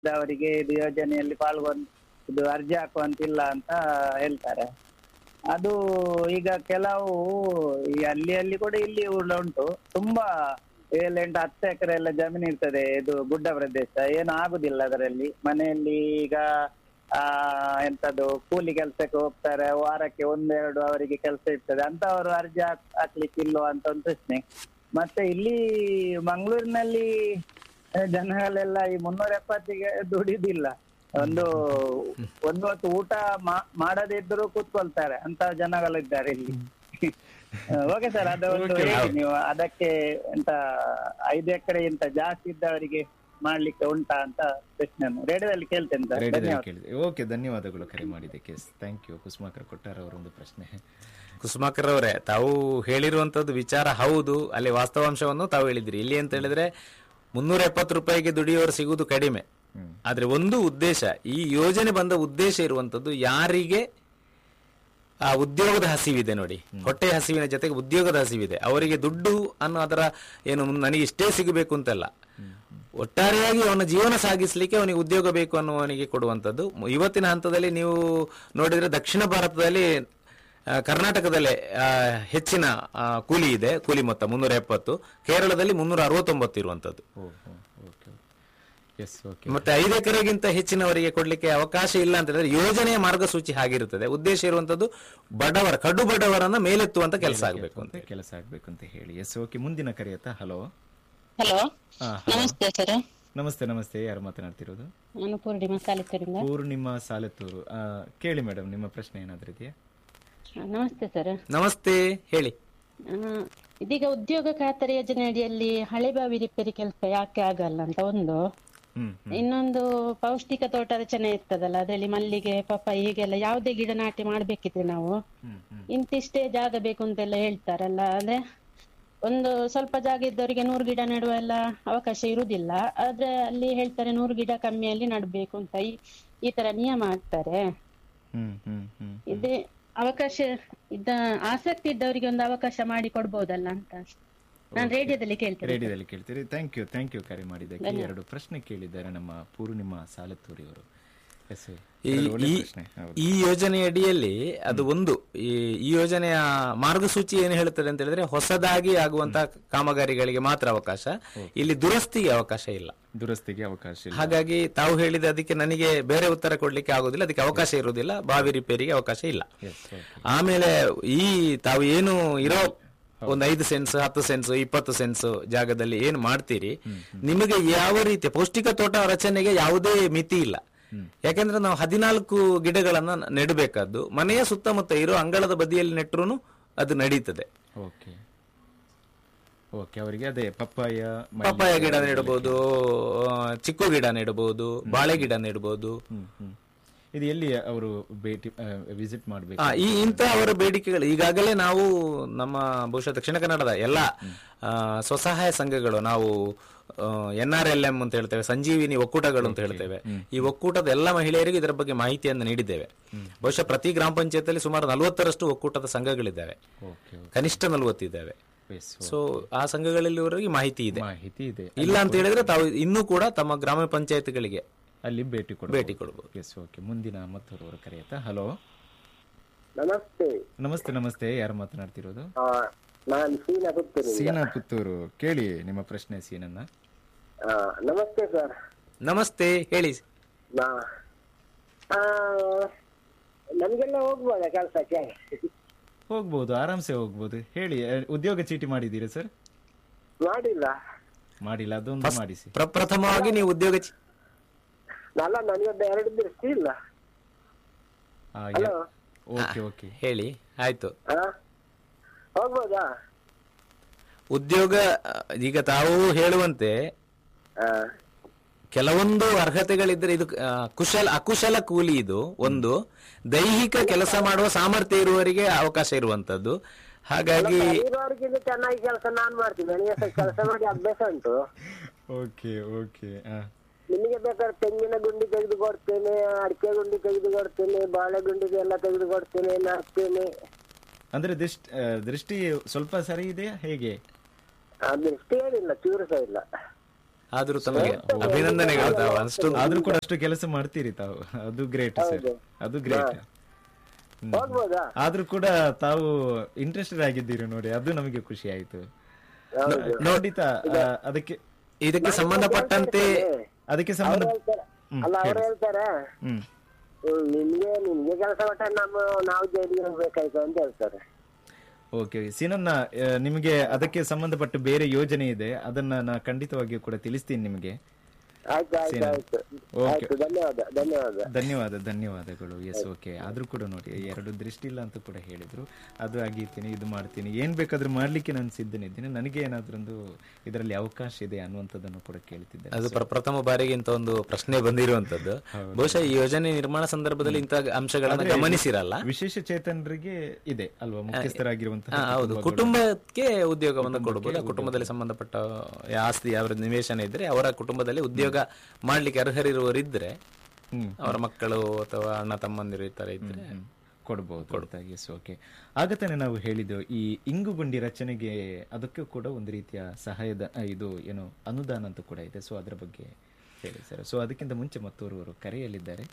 ಅವರಿಗೆ ಇದು ಯೋಜನೆಯಲ್ಲಿ ಪಾಲ್ಗೊಂಡು ಇದು ಅರ್ಜಿ ಹಾಕುವಂತಿಲ್ಲ ಅಂತ ಹೇಳ್ತಾರೆ ಅದು ಈಗ ಕೆಲವು ಈ ಅಲ್ಲಿ ಅಲ್ಲಿ ಕೂಡ ಇಲ್ಲಿ ಕೂಡ ಉಂಟು ತುಂಬಾ ಏಳೆಂಟು ಹತ್ತು ಎಕರೆ ಎಲ್ಲ ಜಮೀನು ಇರ್ತದೆ ಇದು ಗುಡ್ಡ ಪ್ರದೇಶ ಏನು ಆಗುದಿಲ್ಲ ಅದರಲ್ಲಿ ಮನೆಯಲ್ಲಿ ಈಗ ಆ ಎಂತದು ಕೂಲಿ ಕೆಲಸಕ್ಕೆ ಹೋಗ್ತಾರೆ ವಾರಕ್ಕೆ ಒಂದೆರಡು ಅವರಿಗೆ ಕೆಲಸ ಇರ್ತದೆ ಅಂತವರು ಅರ್ಜಿ ಹಾಕ್ ಹಾಕ್ಲಿಕ್ಕೆ ಇಲ್ವಾ ಅಂತ ಒಂದು ಪ್ರಶ್ನೆ ಮತ್ತೆ ಇಲ್ಲಿ ಮಂಗಳೂರಿನಲ್ಲಿ ಜನಗಳೆಲ್ಲ ಈ ಮುನ್ನೂರ ಎಪ್ಪತ್ತಿಗೆ ದುಡಿದಿಲ್ಲ ಒಂದು ಒಂದು ಹೊತ್ತು ಊಟ ಮಾ- ಮಾಡದೇ ಇದ್ದರೂ ಕೂತ್ಕೊಳ್ತಾರೆ ಅಂತ ಜನಗಳಿದ್ದಾರೆ ಇಲ್ಲಿ ಓಕೆ ಸರ್ ಅದು ಒಂದು Okay. ಹೇಳಿ ನೀವು ಅದಕ್ಕೆ ಎಂತ ಐದು ಎಕರೆಗಿಂತ ಜಾಸ್ತಿ ಇದ್ದವರಿಗೆ ಮಾಡ್ಲಿಕ್ಕೆ ಉಂಟಾ ಅಂತ ಪ್ರಶ್ನೆಯನ್ನು ರೇಡಿಯೋದಲ್ಲಿ ಕೇಳ್ತೇನೆ ಸರ್ ರೇಡಿಯೋದಲ್ಲಿ ಧನ್ಯವಾದ ಕೇಳಿದೆ ಓಕೆ ಧನ್ಯವಾದಗಳು ಕರೆ ಮಾಡಿದ್ದಕ್ಕೆ ಥ್ಯಾಂಕ್ ಯು ಕುಸುಮಾಕರ್ ಕೊಟ್ಟಾರ ಅವರೊಂದು ಪ್ರಶ್ನೆ ಕುಸುಮಾಕರ್ ಅವರೇ ತಾವು ಹೇಳಿರುವಂತದ್ದು ವಿಚಾರ ಹೌದು ಅಲ್ಲಿ ವಾಸ್ತವಾಂಶವನ್ನು ತಾವು ಹೇಳಿದ್ರಿ ಇಲ್ಲಿ ಅಂತ ಹೇಳಿದ್ರೆ ಮುನ್ನೂರ ಎಪ್ಪತ್ತು ರೂಪಾಯಿಗೆ ದುಡಿಯೋರು ಸಿಗುವುದು ಕಡಿಮೆ ಆದ್ರೆ ಒಂದು ಉದ್ದೇಶ ಈ ಯೋಜನೆ ಬಂದ ಉದ್ದೇಶ ಇರುವಂತದ್ದು ಯಾರಿಗೆ ಆ ಉದ್ಯೋಗದ ಹಸಿವಿದೆ ನೋಡಿ ಹೊಟ್ಟೆ ಹಸಿವಿನ ಜೊತೆಗೆ ಉದ್ಯೋಗದ ಹಸಿವಿದೆ ಅವರಿಗೆ ದುಡ್ಡು ಅನ್ನೋ ಅದರ ಏನು ನನಗೆ ಇಷ್ಟೇ ಸಿಗಬೇಕು ಅಂತಲ್ಲ ಒಟ್ಟಾರೆಯಾಗಿ ಅವನ ಜೀವನ ಸಾಗಿಸ್ಲಿಕ್ಕೆ ಅವನಿಗೆ ಉದ್ಯೋಗ ಬೇಕು ಅನ್ನುವನಿಗೆ ಕೊಡುವಂತದ್ದು ಇವತ್ತಿನ ಹಂತದಲ್ಲಿ ನೀವು ನೋಡಿದ್ರೆ ದಕ್ಷಿಣ ಭಾರತದಲ್ಲಿ ಆ, ಕರ್ನಾಟಕದಲ್ಲೇ ಆ, ಹೆಚ್ಚಿನ ಆ, ಕೂಲಿ ಇದೆ ಕೂಲಿ ಮೊತ್ತ ಮುನ್ನೂರ ಎಪ್ಪತ್ತು ಕೇರಳದಲ್ಲಿ ಮುನ್ನೂರ ಅರವತ್ತೊಂಬತ್ತು ಇರುವಂತದ್ದು ಓಕೆ ಎಸ್ ಓಕೆ ಮತ್ತೆ ಐದು ಎಕರೆಗಿಂತ ಹೆಚ್ಚಿನವರಿಗೆ ಕೊಡ್ಲಿಕ್ಕೆ ಅವಕಾಶ ಇಲ್ಲ ಅಂತ ಹೇಳಿದ್ರೆ ಯೋಜನೆಯ ಮಾರ್ಗಸೂಚಿ ಹಾಗಿರುತ್ತದೆ ಉದ್ದೇಶ ಇರುವಂತದ್ದು ಬಡವರ ಕಡು ಬಡವರನ್ನ ಮೇಲೆತ್ತುವಂತ ಕೆಲಸ ಆಗಬೇಕು ಅಂತ ಅಂತ ಕೆಲಸ ಆಗ್ಬೇಕು ಅಂತ ಹೇಳಿ ಎಸ್ ಓಕೆ ಮುಂದಿನ ಕರೆಯತ್ತ ಹಲೋ ಹಲೋ ಹಾ ನಮಸ್ತೆ ಸರ್ ನಮಸ್ತೆ ನಮಸ್ತೆ ಯಾರು ಮಾತನಾಡ್ತಿರೋದು ನಾನು ಪೂರ್ಣಿಮಾ ಸಾಲಿತರಿಂದ ಪೂರ್ಣಿಮಾ ಸಾಲೆತ್ತೂರು ಆ, ಕೇಳಿ ಮೇಡಮ್ ನಿಮ್ಮ ಪ್ರಶ್ನೆ ಏನಾದ್ರೂ ಇದೆಯಾ ನಮಸ್ತೆ ಸರ್ ನಮಸ್ತೆ ಹೇಳಿ ಆ, ಇದೀಗ ಉದ್ಯೋಗ ಖಾತರಿ ಯೋಜನೆ ಅಡಿಯಲ್ಲಿ ಹಳೆ ಬಾವಿ ರಿಪೇರಿ ಕೆಲಸ ಯಾಕೆ ಆಗಲ್ಲ ಅಂತ ಒಂದು ಹ್ಮ್ ಇನ್ನೊಂದು ಪೌಷ್ಟಿಕ ತೋಟ ರಚನೆ ಇರ್ತದಲ್ಲ ಅದರಲ್ಲಿ ಮಲ್ಲಿಗೆ ಪಪ್ಪಾಯಿ ಹೀಗೆಲ್ಲ ಯಾವುದೇ ಗಿಡ ನಾಟಿ ಮಾಡ್ಬೇಕಿದ್ರೆ ನಾವು ಇಂತಿಷ್ಟೇ ಜಾಗ ಬೇಕು ಅಂತೆಲ್ಲ ಹೇಳ್ತಾರಲ್ಲ ಅಂದ್ರೆ ಒಂದು ಸ್ವಲ್ಪ ಜಾಗ ಇದ್ದವರಿಗೆ ನೂರು ಗಿಡ ನೆಡುವ ಎಲ್ಲ ಅವಕಾಶ ಇರುವುದಿಲ್ಲ ಆದ್ರೆ ಅಲ್ಲಿ ಹೇಳ್ತಾರೆ ನೂರು ಗಿಡ ಕಮ್ಮಿಯಲ್ಲಿ ನಡ್ಬೇಕು ಅಂತ ಈ ಈ ತರ ನಿಯಮ ಹಾಕ್ತಾರೆ ಹ್ಮ್ ಹ್ಮ್ ಹ್ಮ್ ಇದೇ ಅವಕಾಶ ಇದ್ದ ಆಸಕ್ತಿ ಇದ್ದವರಿಗೆ ಒಂದು ಅವಕಾಶ ಮಾಡಿ ಕೊಡ್ಬೋದಲ್ಲ ಅಂತ ನಾನು ರೇಡಿಯೋದಲ್ಲಿ ಕೇಳ್ತೇನೆ ರೇಡಿಯೋದಲ್ಲಿ ಕೇಳ್ತೀರಿ ಥ್ಯಾಂಕ್ ಯು ಥ್ಯಾಂಕ್ ಯು ಕರೆ ಮಾಡಿದ್ದಕ್ಕೆ ಎರಡು ಪ್ರಶ್ನೆ ಕೇಳಿದ್ದಾರೆ ನಮ್ಮ ಪೂರ್ಣಿಮಾ ಸಾಲತ್ತೂರಿ ಅವರು ಎಸ್ ಈ ಒಳ್ಳೆ ಈ- ಪ್ರಶ್ನೆ ಹೌದು ಈ ಯೋಜನೆಯಡಿಯಲ್ಲಿ ಅದು ಒಂದು ಈ ಈ ಯೋಜನೆಯ ಮಾರ್ಗಸೂಚಿ ಏನು ಹೇಳುತ್ತದೆ ಅಂತ ಹೇಳಿದ್ರೆ ಹೊಸದಾಗಿ ಆಗುವಂತ ಕಾಮಗಾರಿಗಳಿಗೆ ಮಾತ್ರ ಅವಕಾಶ ಇಲ್ಲಿ ದುರಸ್ತಿಗೆ ಅವಕಾಶ ಇಲ್ಲ ದುರಸ್ತಿಗೆ ಅವಕಾಶ ಇಲ್ಲ ಹಾಗಾಗಿ ತಾವು ಹೇಳಿದ ಅದಕ್ಕೆ ನನಗೆ ಬೇರೆ ಉತ್ತರ ಕೊಡ್ಲಿಕ್ಕೆ ಆಗುದಿಲ್ಲ ಅದಕ್ಕೆ ಅವಕಾಶ ಇರುವುದಿಲ್ಲ ಬಾವಿ ರಿಪೇರಿಗೆ ಅವಕಾಶ ಇಲ್ಲ ಎಸ್ ಓಕೆ ಆಮೇಲೆ ಈ ತಾವು ಏನು ಇರೋ ಒಂದು ಐದು ಸೆನ್ಸ್ ಹತ್ತು ಸೆನ್ಸ್ ಇಪ್ಪತ್ತು ಸೆನ್ಸ್ ಜಾಗದಲ್ಲಿ ಏನು ಮಾಡ್ತೀರಿ ನಿಮಗೆ ಯಾವ ರೀತಿ ಪೌಷ್ಟಿಕ ತೋಟ ರಚನೆಗೆ ಯಾವುದೇ ಮಿತಿ ಇಲ್ಲ ಯಾಕೆಂದ್ರೆ ನಾವು ಹದಿನಾಲ್ಕು ಗಿಡಗಳನ್ನ ನೆಡಬೇಕಾದ್ದು ಮನೆಯ ಸುತ್ತಮುತ್ತ ಇರೋ ಅಂಗಳದ ಬದಿಯಲ್ಲಿ ನೆಟ್ರು ಅದು ನಡೀತದೆ ಓಕೆ ಓಕೆ ಅವರಿಗೆ ಅದೇ ಪಪ್ಪಾಯ ಮಲ್ಲಿಗೆ- ಪಪ್ಪಾಯ ಗಿಡ ನೆಡಬಹುದು ಆ, ಚಿಕ್ಕು ಗಿಡ ನೆಡಬಹುದು ಬಾಳೆ ಗಿಡ ನೆಡಬಹುದು ಹ್ಮ್ ಹ್ಮ್ ಇದು ಎಲ್ಲಿ ಅವರು ಭೇಟಿ ವಿಸಿಟ್ ಮಾಡಬೇಕು ಆ, ಈ ಇಂತಹ ಅವರ ಬೇಡಿಕೆಗಳು ಈಗಾಗಲೇ ನಾವು ನಮ್ಮ ಬಹುಶಃ ದಕ್ಷಿಣ ಕನ್ನಡದ ಎಲ್ಲ ಆ, ಸ್ವಸಹಾಯ ಸಂಘಗಳು ನಾವು ಎನ್ ಆರ್ ಎಲ್ ಎಂ ಅಂತ ಹೇಳ್ತೇವೆ ಸಂಜೀವಿನಿ ಒಕ್ಕೂಟಗಳು ಅಂತ ಹೇಳ್ತೇವೆ ಈ ಒಕ್ಕೂಟದ ಎಲ್ಲ ಮಹಿಳೆಯರಿಗೆ ಇದರ ಬಗ್ಗೆ ಮಾಹಿತಿಯನ್ನು ನೀಡಿದ್ದೇವೆ ಬಹುಶಃ ಪ್ರತಿ ಗ್ರಾಮ ಪಂಚಾಯತಲ್ಲಿ ಸುಮಾರು ನಲವತ್ತರಷ್ಟು ಒಕ್ಕೂಟದ ಸಂಘಗಳಿದ್ದಾವೆ ಓಕೆ ಕನಿಷ್ಠ ನಲವತ್ತಿದ್ದಾವೆ ಎಸ್ ಸೊ ಆ ಸಂಘಗಳಲ್ಲಿವರೆಗೆ ಮಾಹಿತಿ ಇದೆ ಮಾಹಿತಿ ಇದೆ ಇಲ್ಲ ಅಂತ ಹೇಳಿದ್ರೆ ತಾವು ಇನ್ನೂ ಕೂಡ ತಮ್ಮ ಗ್ರಾಮ ಪಂಚಾಯತ್ಗಳಿಗೆ ಅಲ್ಲಿ ಭೇಟಿ ಕೊಡ ಭೇಟಿ ಕೊಡಬಹುದು ಎಸ್ ಓಕೆ ಮುಂದಿನ ಮತ್ತೊಬ್ಬರು ಕರೆಯತ್ತ ಹಲೋ ನಮಸ್ತೆ ನಮಸ್ತೆ ನಮಸ್ತೆ ಯಾರು ಮಾತನಾಡ್ತಿರೋದು ಆ, ನಾನು ಸೀನಾ ಪುತ್ತೂರು ಸೀನಾ ಪುತ್ತೂರು ಕೇಳಿ ನಿಮ್ಮ ಪ್ರಶ್ನೆ ಸೀನನ್ನ ಆ, ನಮಸ್ತೆ ಸರ್ ನಮಸ್ತೆ ಹೇಳಿ ನಾ ಆ, ನಮ್ಗೆಲ್ಲ ಹೋಗ್ಬೋದಾ ಕೆಲಸಕ್ಕೆ ಹೋಗ್ಬೋದು ಆರಾಮ್ಸೆ ಹೋಗ್ಬೋದು ಹೇಳಿ ಆ, ಉದ್ಯೋಗ ಚೀಟಿ ಮಾಡಿದ್ದೀರಾ ಸರ್ ಮಾಡಿಲ್ಲ ಮಾಡಿಲ್ಲ ಅದೊಂದು ಮಾಡಿಸಿ ಪ್ರಪ್ರಥಮವಾಗಿ ನೀವು ಉದ್ಯೋಗ ಚಿ- ಅಲ್ಲ ನನಗೊಂದು ಎರಡು ದೃಷ್ಟಿ ಇಲ್ಲ ಆ, ಯ- ಹಲೋ ಓಕೆ ಓಕೆ ಹೇಳಿ ಆಯ್ತು ಆ? ಹೋಗ್ಬೋದಾ ಉದ್ಯೋಗ ಆ, ಈಗ ತಾವು ಹೇಳುವಂತೆ ಆ, ಕೆಲವೊಂದು ಅರ್ಹತೆಗಳಿದ್ರೆ ಇದು ಆ, ಕುಶಲ ಅಕುಶಲ ಕೂಲಿ ಇದು ಒಂದು ದೈಹಿಕ ಕೆಲಸ ಮಾಡುವ ಸಾಮರ್ಥ್ಯ ಇರುವವರಿಗೆ ಅವಕಾಶ ಇರುವಂತದ್ದು ಹಾಗಾಗಿ ಇರೋರ್ಗಿಂತ ಚೆನ್ನಾಗಿ ಕೆಲಸ ನಾನ್ ಮಾಡ್ತೀನಿ ನನಗೆ ಕೆಲಸ ಮಾಡಿ ಅಭ್ಯಾಸ ಉಂಟು ಓಕೆ ಓಕೆ ನಿಮಗೆ ಬೇಕಾದ್ರೆ ತೆಂಗಿನ ಗುಂಡಿ ತೆಗೆದು ಕೊಡ್ತೇನೆ ಅಡಿಕೆ ಗುಂಡಿ ತೆಗೆದು ಕೊಡ್ತೇನೆ ಬಾಳೆ ಗುಂಡಿ ಎಲ್ಲ ತೆಗೆದು ಕೊಡ್ತೇನೆ ನಾಡ್ತೇನೆ ಅಂದ್ರೆ ದೃಷ್ಟಿ ಆ, ದೃಷ್ಟಿ ಸ್ವಲ್ಪ ಸರಿ ಇದೆಯಾ ಹೇಗೆ ಆ ದೃಷ್ಟಿ ಏನಿಲ್ಲ ಚೂರು ಸಹ ಇಲ್ಲ ಆದ್ರೂ ತಮಗೆ ಅಭಿನಂದನೆಗಳು ತಾವು ಅಷ್ಟೊಂದು ಆದ್ರೂ ಕೂಡ ಅಷ್ಟು ಕೆಲಸ ಮಾಡ್ತೀರಿ ತಾವು ಅದು ಗ್ರೇಟ್ ಸರ್ ಅದು ಗ್ರೇಟ್ ಹೋಗ್ಬೋದಾ ಆದ್ರೂ ಕೂಡ ತಾವು ಇಂಟ್ರೆಸ್ಟೆಡ್ ಆಗಿದ್ದೀರಿ ನೋಡಿ ಅದು ನಮಗೆ ಖುಷಿ ಆಯ್ತು ಖಂಡಿತ ಆ, ಅದಕ್ಕೆ ಇದಕ್ಕೆ ಸಂಬಂಧಪಟ್ಟಂತೆ ಅದಕ್ಕೆ ಸಂಬಂಧ ಹೇಳ್ತಾರೆ ಅಲ್ಲ ಅವ್ರು ಹೇಳ್ತಾರೆ ಹ್ಮ್ ಹ್ಮ್, ನಿಮ್ಗೆ ನಿಮ್ಗೆ ಕೆಲಸ ಕೊಟ್ಟ ನಮ್ಮ ನಾವು ಜೈಲಿಗೆ ಹೋಗ್ಬೇಕಾಯ್ತು ಅಂತ ಹೇಳ್ತಾರೆ ಓಕೆ ಸೀನನ್ನ ಆ, ನಿಮಗೆ ಅದಕ್ಕೆ ಸಂಬಂಧಪಟ್ಟ ಬೇರೆ ಯೋಜನೆ ಇದೆ ಅದನ್ನ ನಾ ಖಂಡಿತವಾಗಿಯೂ ಕೂಡ ತಿಳಿಸ್ತೀನಿ ನಿಮಗೆ ಆಯ್ತು ಆಯ್ತು ಆಯ್ತು ಓಕೆ ಆಯ್ತು ಧನ್ಯವಾದ ಧನ್ಯವಾದ ಧನ್ಯವಾದ ಧನ್ಯವಾದಗಳು ಎಸ್ ಓಕೆ ಆದ್ರೂ ಕೂಡ ನೋಡಿ ಎರಡು ದೃಷ್ಟಿ ಇಲ್ಲ ಅಂತ ಕೂಡ ಹೇಳಿದ್ರು ಅದು ಆಗಿರ್ತೀನಿ ಇದು ಮಾಡ್ತೀನಿ ಏನ್ ಬೇಕಾದ್ರೂ ಮಾಡ್ಲಿಕ್ಕೆ ನಾನು ಸಿದ್ಧನಿದ್ದೀನಿ ನನಗೆ ಏನಾದ್ರೊಂದು ಇದರಲ್ಲಿ ಅವಕಾಶ ಇದೆ ಅನ್ನುವಂಥದ್ದನ್ನು ಕೂಡ ಕೇಳ್ತಿದ್ದೆ ಅದು ಪ್ರಪ್ರಥಮ ಬಾರಿಗೆ ಇಂತ ಒಂದು ಪ್ರಶ್ನೆ ಬಂದಿರುವಂತದ್ದು ಬಹುಶಃ ಈ ಯೋಜನೆ ನಿರ್ಮಾಣ ಸಂದರ್ಭದಲ್ಲಿ ಇಂತ ಅಂಶಗಳನ್ನ ಗಮನಿಸಿರಲ್ಲ ವಿಶೇಷ ಚೇತನರಿಗೆ ಇದೆ ಅಲ್ವಾ ಮುಖ್ಯಸ್ಥರಾಗಿರುವಂತಹ ಹಾ, ಹೌದು ಕುಟುಂಬಕ್ಕೆ ಉದ್ಯೋಗವನ್ನು ಕೊಡಬಹುದು ಕುಟುಂಬದಲ್ಲಿ ಸಂಬಂಧಪಟ್ಟ ಆಸ್ತಿ ಅವರ ನಿವೇಶನ ಇದ್ರೆ ಅವರ ಕುಟುಂಬದಲ್ಲಿ ಉದ್ಯೋಗ ಮಾಡ್ಲಿಕ್ಕೆ ಅರ್ಹರಿರುವವರಿದ್ರೆ ಅವರ ಮಕ್ಕಳು ಅಥವಾ ಅಣ್ಣ ತಮ್ಮಂದಿರು ಈ ತರ ಇದ್ರೆ ಕೊಡಬಹುದು ಎಸ್ ಓಕೆ ಆಗ ತಾನೇ ನಾವು ಹೇಳಿದ್ದು ಈ ಇಂಗುಗುಂಡಿ ರಚನೆಗೆ ಅದಕ್ಕೂ ಕೂಡ ಒಂದು ರೀತಿಯ ಸಹಾಯದ ಆ, ಇದು ಏನು ಅನುದಾನ ಅಂತ ಕೂಡ ಇದೆ ಸೊ ಅದರ ಬಗ್ಗೆ ಹೇಳಿ ಸರ್ ಸೊ ಅದಕ್ಕಿಂತ ಮುಂಚೆ ಮತ್ತೋರ್ವರು ಕರೆಯಲ್ಲಿದ್ದಾರೆ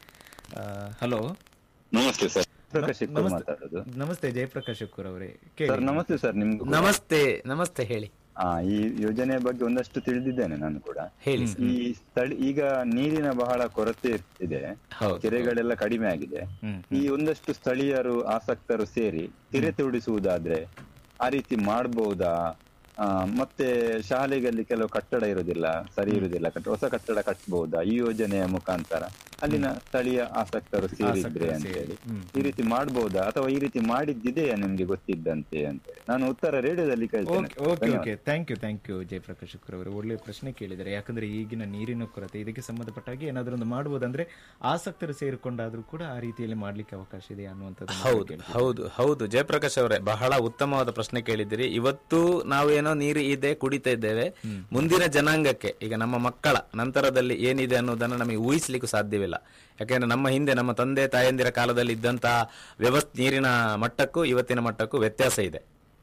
ಹಲೋ ನಮಸ್ತೆ ಸರ್ ಪ್ರಕಾಶ್ ಇಕ್ಕೂರ್ ಮಾತಾಡೋದು ನಮಸ್ತೆ ಜಯಪ್ರಕಾಶ್ ಅಕ್ಕೂರ್ ಅವರೇ ಸರ್ ಕೇಳಿ ನಮಸ್ತೆ ಸರ್ ನಿಮ್ಗೂ ಕೂಡ. ನಮಸ್ತೆ ನಮಸ್ತೆ ಹೇಳಿ ಆ, ಈ ಯೋಜನೆಯ ಬಗ್ಗೆ ಒಂದಷ್ಟು ತಿಳಿದಿದ್ದೇನೆ ನಾನು ಕೂಡ ಹೇಳಿ ಈ ಸ್ಥಳ ಈಗ ನೀರಿನ ಬಹಳ ಕೊರತೆ ಇದೆ ಹೌದು. ಕೆರೆಗಳೆಲ್ಲ ಕಡಿಮೆ ಆಗಿದೆ ಈ ಒಂದಷ್ಟು ಸ್ಥಳೀಯರು ಆಸಕ್ತರು ಸೇರಿ ಕೆರೆ ತೋಡಿಸುವುದಾದ್ರೆ ಆ ರೀತಿ ಮಾಡಬಹುದಾ ಆ, ಮತ್ತೆ ಶಾಲೆಗಳಲ್ಲಿ ಕೆಲವು ಕಟ್ಟಡ ಇರುವುದಿಲ್ಲ ಸರಿ ಇರುವುದಿಲ್ಲ ಕಟ್ಟ- ಹೊಸ ಕಟ್ಟಡ ಕಟ್ಟಬಹುದಾ ಈ ಯೋಜನೆಯ ಮುಖಾಂತರ ಅಲ್ಲಿನ ಸ್ಥಳೀಯ ಆಸಕ್ತರು ಸೇರಿದ್ರೆ ಅಂತ ಹೇಳಿ ಈ ರೀತಿ ಮಾಡಬಹುದಾ ಅಥವಾ ಈ ರೀತಿ ಮಾಡಿದ್ದಿದೆಯಾ ನಿಮ್ಗೆ ಗೊತ್ತಿದ್ದಂತೆ ಅಂತ ಹೇಳಿ ನಾನು ಉತ್ತರ ರೇಡಿಯೋದಲ್ಲಿ ಕೇಳ್ತೇನೆ okay okay okay thank you thank you Jayaprakash Shukra ಅವರು ಒಳ್ಳೆ ಪ್ರಶ್ನೆ ಕೇಳಿದ್ದಾರೆ ಯಾಕಂದ್ರೆ ಈಗಿನ ನೀರಿನ ಕೊರತೆ ಇದಕ್ಕೆ ಸಂಬಂಧಪಟ್ಟ ಹಾಗೆ ಏನಾದ್ರೂ ಒಂದು ಮಾಡಬಹುದಂದ್ರೆ ಆಸಕ್ತರು ಸೇರಿಕೊಂಡಾದ್ರೂ ಕೂಡ ಆ ರೀತಿಯಲ್ಲಿ ಮಾಡ್ಲಿಕ್ಕೆ ಅವಕಾಶ ಇದೆ ಅನ್ನುವಂಥದ್ದು ಹೌದು ಹೌದು ಹೌದು ಜಯಪ್ರಕಾಶ್ ಅವರೇ ಬಹಳ ಉತ್ತಮವಾದ ಪ್ರಶ್ನೆ ಕೇಳಿದ್ದೀರಿ ಇವತ್ತು ನಾವೇನೋ ನೀರು ಇದೆ ಕುಡಿತಾ ಇದ್ದೇವೆ ಮುಂದಿನ ಜನಾಂಗಕ್ಕೆ ಈಗ ನಮ್ಮ ಮಕ್ಕಳ ನಂತರದಲ್ಲಿ ಏನಿದೆ ಅನ್ನೋದನ್ನ ನಮಗೆ ಊಹಿಸ್ಲಿಕ್ಕೂ ಸಾಧ್ಯವಿಲ್ಲ ಯಾಕೆಂದ್ರೆ ನಮ್ಮ ಹಿಂದೆ ನಮ್ಮ ತಂದೆ ತಾಯಂದಿರ ಕಾಲದಲ್ಲಿ ಇದ್ದಂತಹ ವ್ಯವಸ್ಥೆ ನೀರಿನ ಮಟ್ಟಕ್ಕೂ ಇವತ್ತಿನ ಮಟ್ಟಕ್ಕೂ ವ್ಯತ್ಯಾಸ ಇದೆ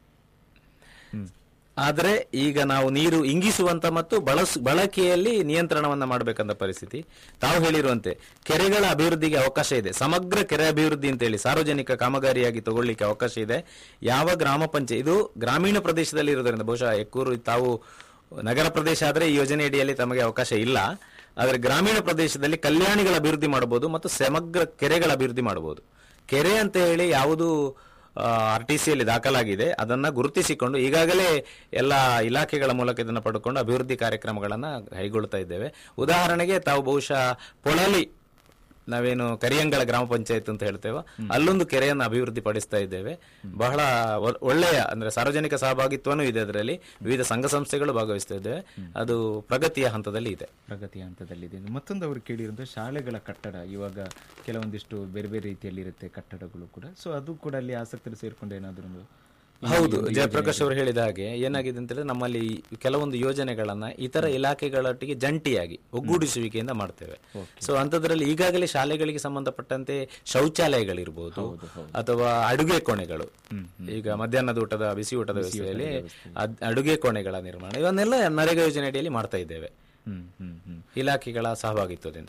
ಆದ್ರೆ ಈಗ ನಾವು ನೀರು ಇಂಗಿಸುವಂತ ಮತ್ತು ಬಳಸ್ ಬಳಕೆಯಲ್ಲಿ ನಿಯಂತ್ರಣವನ್ನ ಮಾಡಬೇಕಂತ ಪರಿಸ್ಥಿತಿ ತಾವು ಹೇಳಿರುವಂತೆ ಕೆರೆಗಳ ಅಭಿವೃದ್ಧಿಗೆ ಅವಕಾಶ ಇದೆ ಸಮಗ್ರ ಕೆರೆ ಅಭಿವೃದ್ಧಿ ಅಂತ ಹೇಳಿ ಸಾರ್ವಜನಿಕ ಕಾಮಗಾರಿಯಾಗಿ ತಗೊಳ್ಳಿಕ್ಕೆ ಅವಕಾಶ ಇದೆ ಯಾವ ಗ್ರಾಮ ಪಂಚಾಯತ್ ಇದು ಗ್ರಾಮೀಣ ಪ್ರದೇಶದಲ್ಲಿ ಇರೋದ್ರಿಂದ ಬಹುಶಃ ಎಕ್ಕೂರು ತಾವು ನಗರ ಪ್ರದೇಶ ಆದ್ರೆ ಈ ಯೋಜನೆ ಅಡಿಯಲ್ಲಿ ತಮಗೆ ಅವಕಾಶ ಇಲ್ಲ ಆದ್ರೆ ಗ್ರಾಮೀಣ ಪ್ರದೇಶದಲ್ಲಿ ಕಲ್ಯಾಣಿಗಳ ಅಭಿವೃದ್ಧಿ ಮಾಡಬಹುದು ಮತ್ತು ಸಮಗ್ರ ಕೆರೆಗಳ ಅಭಿವೃದ್ಧಿ ಮಾಡಬಹುದು ಕೆರೆ ಅಂತ ಹೇಳಿ ಯಾವುದು ಆರ್ ಟಿ ಸಿಯಲ್ಲಿ ದಾಖಲಾಗಿದೆ ಅದನ್ನ ಗುರುತಿಸಿಕೊಂಡು ಈಗಾಗಲೇ ಎಲ್ಲ ಇಲಾಖೆಗಳ ಮೂಲಕ ಇದನ್ನು ಪಡ್ಕೊಂಡು ಅಭಿವೃದ್ಧಿ ಕಾರ್ಯಕ್ರಮಗಳನ್ನ ಕೈಗೊಳ್ತಾ ಇದ್ದೇವೆ ಉದಾಹರಣೆಗೆ ತಾವು ಬಹುಶಃ ಪೊಳಲಿ ನಾವೇನು ಕರಿಯಂಗಳ ಗ್ರಾಮ ಪಂಚಾಯತ್ ಅಂತ ಹೇಳ್ತೇವೆ ಅಲ್ಲೊಂದು ಕೆರೆಯನ್ನು ಅಭಿವೃದ್ಧಿ ಪಡಿಸ್ತಾ ಇದ್ದೇವೆ ಬಹಳ ಒ- ಒಳ್ಳೆಯ ಅಂದ್ರೆ ಸಾರ್ವಜನಿಕ ಸಹಭಾಗಿತ್ವನೂ ಇದೆ ಅದರಲ್ಲಿ ವಿವಿಧ ಸಂಘ ಸಂಸ್ಥೆಗಳು ಭಾಗವಹಿಸ್ತಾ ಇದ್ದೇವೆ ಅದು ಪ್ರಗತಿಯ ಹಂತದಲ್ಲಿ ಇದೆ ಪ್ರಗತಿಯ ಹಂತದಲ್ಲಿದೆ ಮತ್ತೊಂದು ಅವರು ಕೇಳಿರೋದು ಶಾಲೆಗಳ ಕಟ್ಟಡ ಇವಾಗ ಕೆಲವೊಂದಿಷ್ಟು ಬೇರೆ ಬೇರೆ ರೀತಿಯಲ್ಲಿ ಇರುತ್ತೆ ಕಟ್ಟಡಗಳು ಕೂಡ ಸೊ ಅದು ಕೂಡ ಅಲ್ಲಿ ಆಸಕ್ತರು ಸೇರ್ಕೊಂಡು ಏನಾದ್ರು ಒಂದು ಹೌದು ಜಯಪ್ರಕಾಶ್ ಅವರು ಹೇಳಿದ ಹಾಗೆ ಏನಾಗಿದೆ ಅಂತ ಹೇಳಿದ್ರೆ ನಮ್ಮಲ್ಲಿ ಕೆಲವೊಂದು ಯೋಜನೆಗಳನ್ನ ಇತರ ಇಲಾಖೆಗಳೊಟ್ಟಿಗೆ ಜಂಟಿಯಾಗಿ ಒಗ್ಗೂಡಿಸುವಿಕೆಯಿಂದ ಮಾಡ್ತೇವೆ ಸೊ ಅಂತದ್ರಲ್ಲಿ ಈಗಾಗಲೇ ಶಾಲೆಗಳಿಗೆ ಸಂಬಂಧಪಟ್ಟಂತೆ ಶೌಚಾಲಯಗಳಿರ್ಬೋದು ಅಥವಾ ಅಡುಗೆ ಕೋಣೆಗಳು ಈಗ ಮಧ್ಯಾಹ್ನದ ಊಟದ ಬಿಸಿ ಊಟದ ವ್ಯವಸ್ಥೆಯಲ್ಲಿ ಅದ್- ಅಡುಗೆ ಕೋಣೆಗಳ ನಿರ್ಮಾಣ ಇವನ್ನೆಲ್ಲ ನರೇಗಾ ಯೋಜನೆ ಅಡಿಯಲ್ಲಿ ಮಾಡ್ತಾ ಇದ್ದೇವೆ ಹ್ಮ್ ಹ್ಮ್ ಹ್ಮ್ ಇಲಾಖೆಗಳ ಸಹಭಾಗಿತ್ವದಿಂದ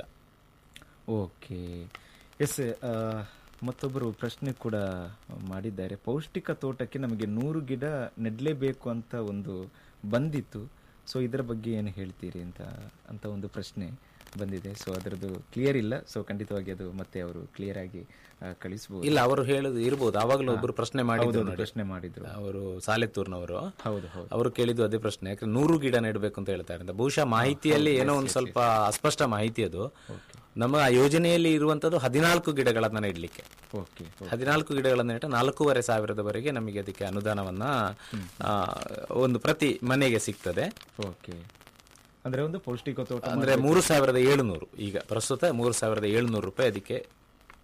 ಓಕೆ ಎಸ್ ಮತ್ತೊಬ್ಬರು ಪ್ರಶ್ನೆ ಕೂಡ ಮಾಡಿದ್ದಾರೆ ಪೌಷ್ಟಿಕ ತೋಟಕ್ಕೆ ನಮಗೆ ನೂರು ಗಿಡ ನೆಡಲೇಬೇಕು ಅಂತ ಒಂದು ಬಂದಿತ್ತು ಸೊ ಇದರ ಬಗ್ಗೆ ಏನು ಹೇಳ್ತೀರಿ ಅಂತ ಅಂತ ಒಂದು ಪ್ರಶ್ನೆ ಬಂದಿದೆ ಸೊ ಅದರದ್ದು ಕ್ಲಿಯರ್ ಇಲ್ಲ ಸೊ ಖಂಡಿತವಾಗಿ ಅದು ಮತ್ತೆ ಅವರು ಕ್ಲಿಯರ್ ಆಗಿ ಆ, ಕಳಿಸ್ಬೋದು ಇಲ್ಲ ಅವರು ಹೇಳುದು ಇರ್ಬೋದು ಆವಾಗಲೂ ಒಬ್ಬರು ಪ್ರಶ್ನೆ ಮಾಡಿದ್ರು ನೋಡಿ. ಪ್ರಶ್ನೆ ಮಾಡಿದ್ರು ಅವರು ಸಾಲೆತ್ತೂರ್ನವರು ಹೌದು ಹೌದು ಅವರು ಕೇಳಿದ್ದು ಅದೇ ಪ್ರಶ್ನೆ ಯಾಕಂದ್ರೆ ನೂರು ಗಿಡ ನೆಡಬೇಕು ಅಂತ ಹೇಳ್ತಾರೆ ಅಂತ ಬಹುಶಃ ಮಾಹಿತಿಯಲ್ಲಿ ಏನೋ ಒಂದು ಸ್ವಲ್ಪ ಅಸ್ಪಷ್ಟ ಮಾಹಿತಿ ಅದು ನಮ್ಮ ಆ ಯೋಜನೆಯಲ್ಲಿ ಇರುವಂತದ್ದು ಹದಿನಾಲ್ಕು ಗಿಡಗಳನ್ನ ನೆಡಲಿಕ್ಕೆ ಓಕೆ ಹದಿನಾಲ್ಕು ಗಿಡಗಳನ್ನ ನೆಟ್ಟ ನಾಲ್ಕೂವರೆ ಸಾವಿರದವರೆಗೆ ನಮಗೆ ಅದಕ್ಕೆ ಅನುದಾನವನ್ನ ಆ, ಒಂದು ಪ್ರತಿ ಮನೆಗೆ ಸಿಗ್ತದೆ ಓಕೆ ಅಂದ್ರೆ ಒಂದು ಪೌಷ್ಟಿಕ ತೋಟ ಅಂದ್ರೆ ಮೂರು ಸಾವಿರದ ಏಳುನೂರು ಈಗ ಪ್ರಸ್ತುತ ಮೂರು ಸಾವಿರದ ಏಳುನೂರು ರೂಪಾಯಿ ಅದಕ್ಕೆ